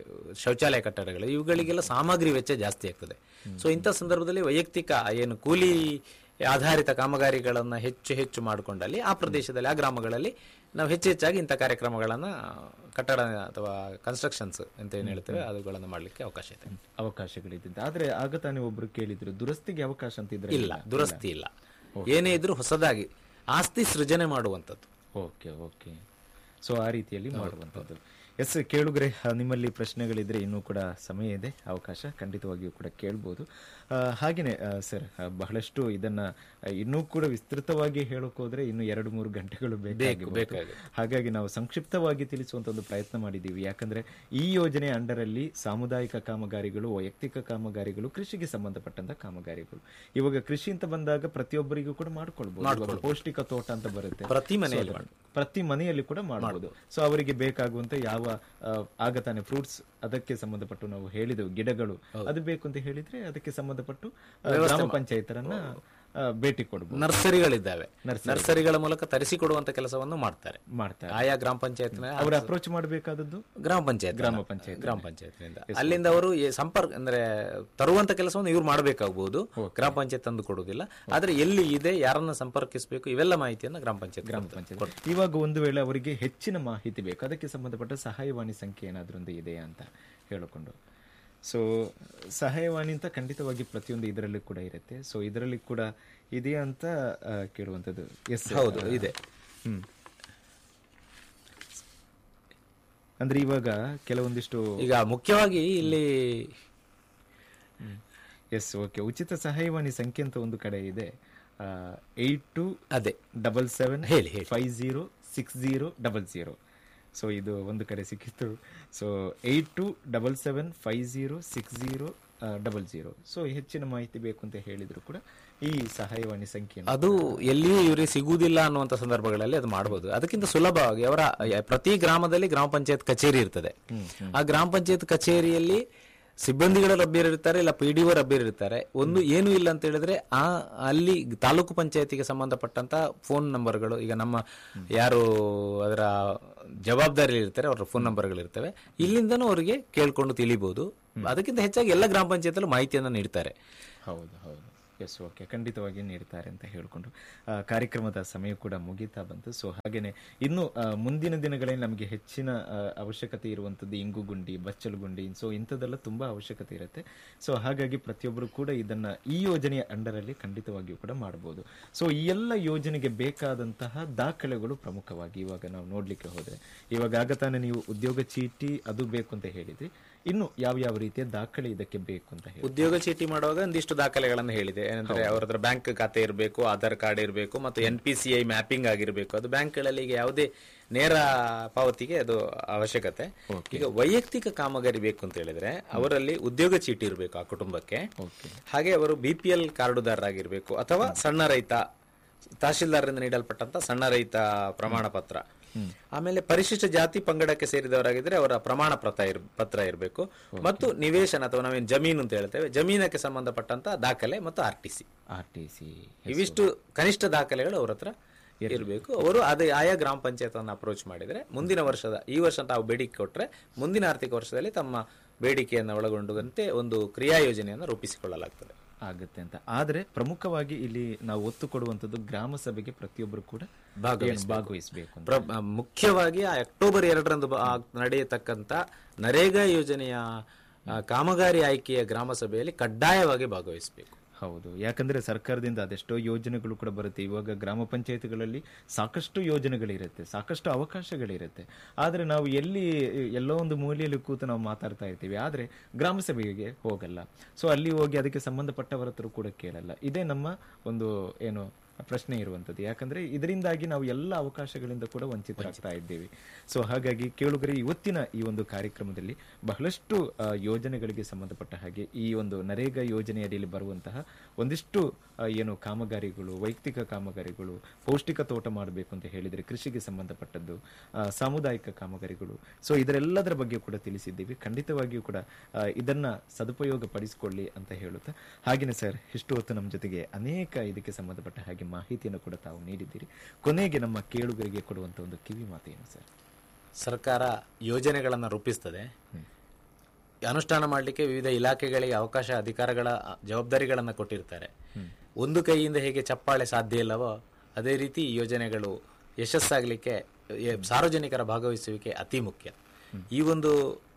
ಶೌಚಾಲಯ ಕಟ್ಟಡಗಳು ಇವುಗಳಿಗೆಲ್ಲ ಸಾಮಗ್ರಿ ವೆಚ್ಚ ಜಾಸ್ತಿ ಆಗ್ತದೆ ಸೊ ಇಂಥ ಸಂದರ್ಭದಲ್ಲಿ ವೈಯಕ್ತಿಕ ಏನು ಕೂಲಿ ಆಧಾರಿತ ಕಾಮಗಾರಿಗಳನ್ನು ಹೆಚ್ಚು ಹೆಚ್ಚು ಮಾಡಿಕೊಂಡಲ್ಲಿ ಆ ಪ್ರದೇಶದಲ್ಲಿ ಆ ಗ್ರಾಮಗಳಲ್ಲಿ ನಾವು ಹೆಚ್ಚು ಹೆಚ್ಚಾಗಿ ಇಂಥ ಕಾರ್ಯಕ್ರಮಗಳನ್ನು ಕಟ್ಟಡ ಅಥವಾ ಕನ್ಸ್ಟ್ರಕ್ಷನ್ಸ್ ಅಂತ ಏನು ಹೇಳ್ತೇವೆ ಅವುಗಳನ್ನು ಮಾಡಲಿಕ್ಕೆ ಅವಕಾಶ ಇದೆ ಅವಕಾಶಗಳಿದ್ದಂತೆ ಆದ್ರೆ ಆಗ ತಾನೇ ಒಬ್ರು ಕೇಳಿದ್ರು ದುರಸ್ತಿಗೆ ಅವಕಾಶ ಅಂತ ಇದ್ರೆ ಇಲ್ಲ ದುರಸ್ತಿ ಇಲ್ಲ ಏನೇ ಇದ್ರೂ ಹೊಸದಾಗಿ ಆಸ್ತಿ ಸೃಜನೆ ಮಾಡುವಂಥದ್ದು ಓಕೆ ಓಕೆ ಸೊ ಆ ರೀತಿಯಲ್ಲಿ ಮಾಡುವಂಥದ್ದು ಎಸ್ ಕೇಳುಗ್ರೆ ಆ, ನಿಮ್ಮಲ್ಲಿ ಪ್ರಶ್ನೆಗಳಿದ್ರೆ ಇನ್ನೂ ಕೂಡ ಸಮಯ ಇದೆ ಅವಕಾಶ ಖಂಡಿತವಾಗಿಯೂ ಕೂಡ ಕೇಳ್ಬೋದು ಆ, ಹಾಗೇನೆ ಆ, ಸರ್ ಆ, ಬಹಳಷ್ಟು ಇದನ್ನ ಆ, ಇನ್ನೂ ಕೂಡ ವಿಸ್ತೃತವಾಗಿ ಹೇಳೋಕೆ ಹೋದ್ರೆ ಇನ್ನು ಎರಡು ಮೂರು ಗಂಟೆಗಳು ಬೇಕಾಗಿ ಬೇಕಾಗುತ್ತೆ. ಹಾಗಾಗಿ ನಾವು ಸಂಕ್ಷಿಪ್ತವಾಗಿ ತಿಳಿಸುವಂತ ಒಂದು ಪ್ರಯತ್ನ ಮಾಡಿದ್ದೀವಿ ಯಾಕಂದ್ರೆ ಈ ಯೋಜನೆ ಅಂಡರಲ್ಲಿ ಸಾಮುದಾಯಿಕ ಕಾಮಗಾರಿಗಳು ವೈಯಕ್ತಿಕ ಕಾಮಗಾರಿಗಳು ಕೃಷಿಗೆ ಸಂಬಂಧಪಟ್ಟಂತ ಕಾಮಗಾರಿಗಳು ಇವಾಗ ಕೃಷಿ ಅಂತ ಬಂದಾಗ ಪ್ರತಿಯೊಬ್ಬರಿಗೂ ಕೂಡ ಮಾಡ್ಕೊಳ್ಬಹುದು ಇವಾಗ ಪೌಷ್ಟಿಕ ತೋಟ ಅಂತ ಬರುತ್ತೆ ಪ್ರತಿ ಮನೆಯಲ್ಲಿ So, ಪ್ರತಿ ಮನೆಯಲ್ಲಿ ಕೂಡ ಮಾಡಬಹುದು ಸೊ ಅವರಿಗೆ ಬೇಕಾಗುವಂತ ಯಾವ ಆ, ಆಗ ತಾನೆ ಫ್ರೂಟ್ಸ್ ಅದಕ್ಕೆ ಸಂಬಂಧಪಟ್ಟು ನಾವು ಹೇಳಿದೆವು ಗಿಡಗಳು ಅದು ಬೇಕು ಅಂತ ಹೇಳಿದ್ರೆ ಅದಕ್ಕೆ ಸಂಬಂಧಪಟ್ಟು ಆ, ಗ್ರಾಮ ಪಂಚಾಯತರನ್ನ ಆ, ಭೇಟಿ ಕೊಡಬಹುದು ನರ್ಸರಿಗಳಿದ್ದಾವೆ ನರ್ಸರಿಗಳ ಮೂಲಕ ತರಿಸಿಕೊಡುವಂತ ಕೆಲಸವನ್ನು ಮಾಡ್ತಾರೆ ಮಾಡ್ತಾರೆ ಆಯಾ ಗ್ರಾಮ ಪಂಚಾಯತ್ನ ಅವ್ರು ಅಪ್ರೋಚ್ ಮಾಡಬೇಕಾದದ್ದು ಗ್ರಾಮ ಪಂಚಾಯತ್ ಗ್ರಾಮ ಪಂಚಾಯತ್ ಗ್ರಾಮ ಪಂಚಾಯತ್ನಿಂದ ಅಲ್ಲಿಂದ ಅವರು ಈ ಸಂಪರ್ಕ ಅಂದ್ರೆ ತರುವಂತ ಕೆಲಸವನ್ನು ಇವ್ರು ಮಾಡಬೇಕಾಗಬಹುದು ಗ್ರಾಮ ಪಂಚಾಯತ್ ತಂದು ಕೊಡುವುದಿಲ್ಲ ಆದ್ರೆ ಎಲ್ಲಿ ಇದೆ ಯಾರನ್ನ ಸಂಪರ್ಕಿಸಬೇಕು ಇವೆಲ್ಲ ಮಾಹಿತಿಯನ್ನ ಗ್ರಾಮ ಪಂಚಾಯತ್ ಗ್ರಾಮ ಪಂಚಾಯತ್ ಇವಾಗ ಒಂದು ವೇಳೆ ಅವರಿಗೆ ಹೆಚ್ಚಿನ ಮಾಹಿತಿ ಬೇಕು ಅದಕ್ಕೆ ಸಂಬಂಧಪಟ್ಟ ಸಹಾಯವಾಣಿ ಸಂಖ್ಯೆ ಏನಾದ್ರೂ ಒಂದು ಇದೆಯಾ ಅಂತ ಹೇಳಿಕೊಂಡು ಸೊ ಸಹಾಯವಾಣಿ ಅಂತ ಖಂಡಿತವಾಗಿ ಪ್ರತಿಯೊಂದು ಇದರಲ್ಲಿ ಕೂಡ ಇರುತ್ತೆ ಸೊ ಇದರಲ್ಲಿ ಕೂಡ ಇದೆಯಾ ಅಂತ ಆ, ಕೇಳುವಂಥದ್ದು ಎಸ್ ಹೌದು, ಇದೆ. ಹ್ಮ್ ಅಂದ್ರೆ ಇವಾಗ ಕೆಲವೊಂದಿಷ್ಟು ಈಗ ಮುಖ್ಯವಾಗಿ ಇಲ್ಲಿ ಎಸ್ ಓಕೆ ಉಚಿತ ಸಹಾಯವಾಣಿ ಸಂಖ್ಯೆ ಅಂತ ಒಂದು ಕಡೆ ಇದೆ ಏಟ್ ಟು ಅದೇ ಡಬಲ್ ಸೆವೆನ್ ಹೇಳಿ, ಹೇಳಿ. Five zero six zero double zero so ಇದು ಒಂದು ಕಡೆ ಸಿಕ್ಕಿತ್ತು so eight two double seven five zero six zero double zero so ಹೆಚ್ಚಿನ ಮಾಹಿತಿ ಬೇಕು ಅಂತ ಹೇಳಿದ್ರು ಕೂಡ ಈ ಸಹಾಯವಾಣಿ ಸಂಖ್ಯೆ ಅದು ಎಲ್ಲಿಯೂ ಇವರಿಗೆ ಸಿಗುವುದಿಲ್ಲ ಅನ್ನುವಂತ ಸಂದರ್ಭಗಳಲ್ಲಿ ಅದು ಮಾಡಬಹುದು ಅದಕ್ಕಿಂತ ಸುಲಭವಾಗಿ ಅವರ ಪ್ರತಿ ಗ್ರಾಮದಲ್ಲಿ ಗ್ರಾಮ ಪಂಚಾಯತ್ ಕಚೇರಿ ಇರ್ತದೆ ಆ ಗ್ರಾಮ ಪಂಚಾಯತ್ ಕಚೇರಿಯಲ್ಲಿ ಸಿಬ್ಬಂದಿಗಳು ಲಭ್ಯರಿರ್ತಾರೆ ಇಲ್ಲ ಪಿ ಡಿ ಲಭ್ಯರಿರ್ತಾರೆ ಒಂದು ಏನು ಇಲ್ಲ ಅಂತ ಹೇಳಿದ್ರೆ ಆ ಅಲ್ಲಿ ತಾಲೂಕು ಪಂಚಾಯತಿಗೆ ಸಂಬಂಧಪಟ್ಟಂತ ಫೋನ್ ನಂಬರ್ಗಳು ಈಗ ನಮ್ಮ ಯಾರು ಅದರ ಜವಾಬ್ದಾರಿ ಇರ್ತಾರೆ ಅವರ ಫೋನ್ ನಂಬರ್ಗಳು ಇರ್ತವೆ ಇಲ್ಲಿಂದನೂ ಅವರಿಗೆ ಕೇಳ್ಕೊಂಡು ತಿಳಿಬಹುದು ಅದಕ್ಕಿಂತ ಹೆಚ್ಚಾಗಿ ಎಲ್ಲ ಗ್ರಾಮ ಪಂಚಾಯತ್ ಮಾಹಿತಿಯನ್ನು ನೀಡ್ತಾರೆ ಹೌದು ಹೌದು ಎಸ್ ಓಕೆ ಖಂಡಿತವಾಗಿ ನೀಡ್ತಾರೆ ಅಂತ ಹೇಳಿಕೊಂಡು ಆ, ಕಾರ್ಯಕ್ರಮದ ಸಮಯ ಕೂಡ ಮುಗೀತಾ ಬಂತು ಸೊ ಹಾಗೇನೆ ಇನ್ನು ಆ, ಮುಂದಿನ ದಿನಗಳಲ್ಲಿ ನಮಗೆ ಹೆಚ್ಚಿನ ಆ, ಅವಶ್ಯಕತೆ ಇರುವಂಥದ್ದು ಇಂಗು ಗುಂಡಿ ಬಚ್ಚಲು ಗುಂಡಿ ಸೊ ಇಂಥದ್ದೆಲ್ಲ ತುಂಬಾ ಅವಶ್ಯಕತೆ ಇರುತ್ತೆ ಸೊ ಹಾಗಾಗಿ ಪ್ರತಿಯೊಬ್ಬರು ಕೂಡ ಇದನ್ನ ಈ ಯೋಜನೆಯ ಅಂಡರಲ್ಲಿ ಖಂಡಿತವಾಗಿಯೂ ಕೂಡ ಮಾಡಬಹುದು ಸೊ ಈ ಎಲ್ಲ ಯೋಜನೆಗೆ ಬೇಕಾದಂತಹ ದಾಖಲೆಗಳು ಪ್ರಮುಖವಾಗಿ ಇವಾಗ ನಾವು ನೋಡ್ಲಿಕ್ಕೆ ಹೋದ್ರೆ ಇವಾಗ ಆಗ ತಾನೇ ನೀವು ಉದ್ಯೋಗ ಚೀಟಿ ಅದು ಬೇಕು ಅಂತ ಹೇಳಿದ್ರಿ ಇನ್ನು ಯಾವ ಯಾವ ರೀತಿಯ ದಾಖಲೆ ಇದಕ್ಕೆ ಬೇಕು ಅಂತ ಹೇಳಿ ಉದ್ಯೋಗ ಚೀಟಿ ಮಾಡುವಾಗ ಒಂದಿಷ್ಟು ದಾಖಲೆಗಳನ್ನು ಹೇಳಿದೆ ಏನಂದ್ರೆ ಅವ್ರ ಹತ್ರ ಬ್ಯಾಂಕ್ ಖಾತೆ ಇರಬೇಕು ಆಧಾರ್ ಕಾರ್ಡ್ ಇರಬೇಕು ಮತ್ತು N P C I mapping ಆಗಿರಬೇಕು ಅದು ಬ್ಯಾಂಕ್ಗಳಲ್ಲಿ ಈಗ ಯಾವುದೇ ನೇರ ಪಾವತಿಗೆ ಅದು ಅವಶ್ಯಕತೆ ಈಗ ವೈಯಕ್ತಿಕ ಕಾಮಗಾರಿ ಬೇಕು ಅಂತ ಹೇಳಿದ್ರೆ ಅವರಲ್ಲಿ ಉದ್ಯೋಗ ಚೀಟಿ ಇರಬೇಕು ಆ ಕುಟುಂಬಕ್ಕೆ ಹಾಗೆ ಅವರು ಬಿ ಪಿ ಎಲ್ ಕಾರ್ಡುದಾರರಾಗಿರ್ಬೇಕು ಅಥವಾ ಸಣ್ಣ ರೈತ ತಹಶೀಲ್ದಾರರಿಂದ ನೀಡಲ್ಪಟ್ಟಂತ ಸಣ್ಣ ರೈತ ಪ್ರಮಾಣ ಪತ್ರ ಆಮೇಲೆ ಪರಿಶಿಷ್ಟ ಜಾತಿ ಪಂಗಡಕ್ಕೆ ಸೇರಿದವರಾಗಿದ್ರೆ ಅವರ ಪ್ರಮಾಣ ಪತ್ರ ಇರ್ ಪತ್ರ ಇರಬೇಕು ಮತ್ತು ನಿವೇಶನ ಅಥವಾ ನಾವೇನು ಜಮೀನು ಅಂತ ಹೇಳ್ತೇವೆ ಜಮೀನಕ್ಕೆ ಸಂಬಂಧಪಟ್ಟಂತ ದಾಖಲೆ ಮತ್ತು R T C R T C ಇವಿಷ್ಟು ಕನಿಷ್ಠ ದಾಖಲೆಗಳು ಅವ್ರ ಹತ್ರ ಇರಬೇಕು ಅವರು ಅದೇ ಆಯಾ ಗ್ರಾಮ ಪಂಚಾಯತ್ ಅನ್ನು ಅಪ್ರೋಚ್ ಮಾಡಿದ್ರೆ ಮುಂದಿನ ವರ್ಷದ ಈ ವರ್ಷ ತಾವು ಬೇಡಿಕೆ ಕೊಟ್ರೆ ಮುಂದಿನ ಆರ್ಥಿಕ ವರ್ಷದಲ್ಲಿ ತಮ್ಮ ಬೇಡಿಕೆಯನ್ನು ಒಳಗೊಂಡಂತೆ ಒಂದು ಕ್ರಿಯಾ ಯೋಜನೆಯನ್ನು ರೂಪಿಸಿಕೊಳ್ಳಲಾಗ್ತದೆ ಆಗುತ್ತೆ ಅಂತ ಆದ್ರೆ ಪ್ರಮುಖವಾಗಿ ಇಲ್ಲಿ ನಾವು ಒತ್ತು ಕೊಡುವಂತದ್ದು ಗ್ರಾಮ ಸಭೆಗೆ ಪ್ರತಿಯೊಬ್ಬರು ಕೂಡ ಭಾಗವಹಿಸ್ಬೇಕು. ಏನು ಭಾಗವಹಿಸಬೇಕು ಅಂತ. ಪ್ರ- ಮುಖ್ಯವಾಗಿ ಆ ಅಕ್ಟೋಬರ್ ಎರಡರಂದು ಬ- ಆ ನಡೆಯತಕ್ಕಂತ ನರೇಗಾ ಯೋಜನೆಯ ಆ, ಕಾಮಗಾರಿ ಆಯ್ಕೆಯ ಗ್ರಾಮ ಸಭೆಯಲ್ಲಿ ಕಡ್ಡಾಯವಾಗಿ ಭಾಗವಹಿಸಬೇಕು ಹೌದು ಯಾಕಂದ್ರೆ ಸರ್ಕಾರದಿಂದ ಅದೆಷ್ಟೋ ಯೋಜನೆಗಳು ಕೂಡ ಬರುತ್ತೆ ಇವಾಗ ಗ್ರಾಮ ಪಂಚಾಯತ್ಗಳಲ್ಲಿ ಸಾಕಷ್ಟು ಯೋಜನೆಗಳಿರುತ್ತೆ ಸಾಕಷ್ಟು ಅವಕಾಶಗಳಿರುತ್ತೆ ಆದ್ರೆ ನಾವು ಎಲ್ಲಿ ಎಲ್ಲೋ ಒಂದು ಮೂಲೆಯಲ್ಲಿ ಕೂತು ನಾವು ಮಾತಾಡ್ತಾ ಇರ್ತೀವಿ ಆದ್ರೆ ಗ್ರಾಮ ಸಭೆಗೆ ಹೋಗಲ್ಲ ಸೊ ಅಲ್ಲಿ ಹೋಗಿ ಅದಕ್ಕೆ ಸಂಬಂಧಪಟ್ಟವರ ಹತ್ರ ಕೂಡ ಕೇಳಲ್ಲ ಇದೇ ನಮ್ಮ ಒಂದು ಏನು ಪ್ರಶ್ನೆ ಇರುವಂತದ್ದು ಯಾಕಂದ್ರೆ ಇದರಿಂದಾಗಿ ನಾವು ಎಲ್ಲ ಅವಕಾಶಗಳಿಂದ ಕೂಡ ವಂಚಿತರಾಗ್ತಾ ಇದ್ದೇವೆ ಸೊ ಹಾಗಾಗಿ ಕೇಳುಗರೆ ಇವತ್ತಿನ ಈ ಒಂದು ಕಾರ್ಯಕ್ರಮದಲ್ಲಿ ಬಹಳಷ್ಟು ಆ, ಯೋಜನೆಗಳಿಗೆ ಸಂಬಂಧಪಟ್ಟ ಹಾಗೆ ಈ ಒಂದು ನರೇಗಾ ಯೋಜನೆ ಅಡಿಯಲ್ಲಿ ಬರುವಂತಹ ಒಂದಿಷ್ಟು ಆ, ಏನು ಕಾಮಗಾರಿಗಳು ವೈಯಕ್ತಿಕ ಕಾಮಗಾರಿಗಳು ಪೌಷ್ಟಿಕ ತೋಟ ಮಾಡಬೇಕು ಅಂತ ಹೇಳಿದ್ರೆ ಕೃಷಿಗೆ ಸಂಬಂಧಪಟ್ಟದ್ದು ಆ, ಸಾಮುದಾಯಿಕ ಕಾಮಗಾರಿಗಳು ಸೊ ಇದರೆಲ್ಲದರ ಬಗ್ಗೆ ಕೂಡ ತಿಳಿಸಿದ್ದೀವಿ ಖಂಡಿತವಾಗಿಯೂ ಕೂಡ ಆ, ಇದನ್ನ ಸದುಪಯೋಗ ಪಡಿಸಿಕೊಳ್ಳಿ ಅಂತ ಹೇಳುತ್ತಾ ಹಾಗೇನೆ ಸರ್ ಇಷ್ಟು ಹೊತ್ತು ನಮ್ಮ ಜೊತೆಗೆ ಅನೇಕ ಇದಕ್ಕೆ ಸಂಬಂಧಪಟ್ಟ ಹಾಗೆ ಮಾಹಿತಿಯನ್ನು ಕೂಡ ತಾವು ನೀಡಿದ್ದೀರಿ ಕೊನೆಗೆ ನಮ್ಮ ಕೇಳುಗರಿಗೆ ಕೊಡುವಂತ ಒಂದು ಕಿವಿ ಮಾತೇನು ಸರ್ ಸರ್ಕಾರ ಯೋಜನೆಗಳನ್ನು ರೂಪಿಸ್ತದೆ ಅನುಷ್ಠಾನ ಮಾಡಲಿಕ್ಕೆ ವಿವಿಧ ಇಲಾಖೆಗಳಿಗೆ ಅವಕಾಶ ಅಧಿಕಾರಗಳ ಜವಾಬ್ದಾರಿಗಳನ್ನು ಕೊಟ್ಟಿರ್ತಾರೆ ಒಂದು ಕೈಯಿಂದ ಹೇಗೆ ಚಪ್ಪಾಳೆ ಸಾಧ್ಯ ಇಲ್ಲವೋ ಅದೇ ರೀತಿ ಈ ಯೋಜನೆಗಳು ಯಶಸ್ಸಾಗಲಿಕ್ಕೆ ಎ- ಸಾರ್ವಜನಿಕರ ಭಾಗವಹಿಸುವಿಕೆ ಅತಿ ಮುಖ್ಯ ಈ ಒಂದು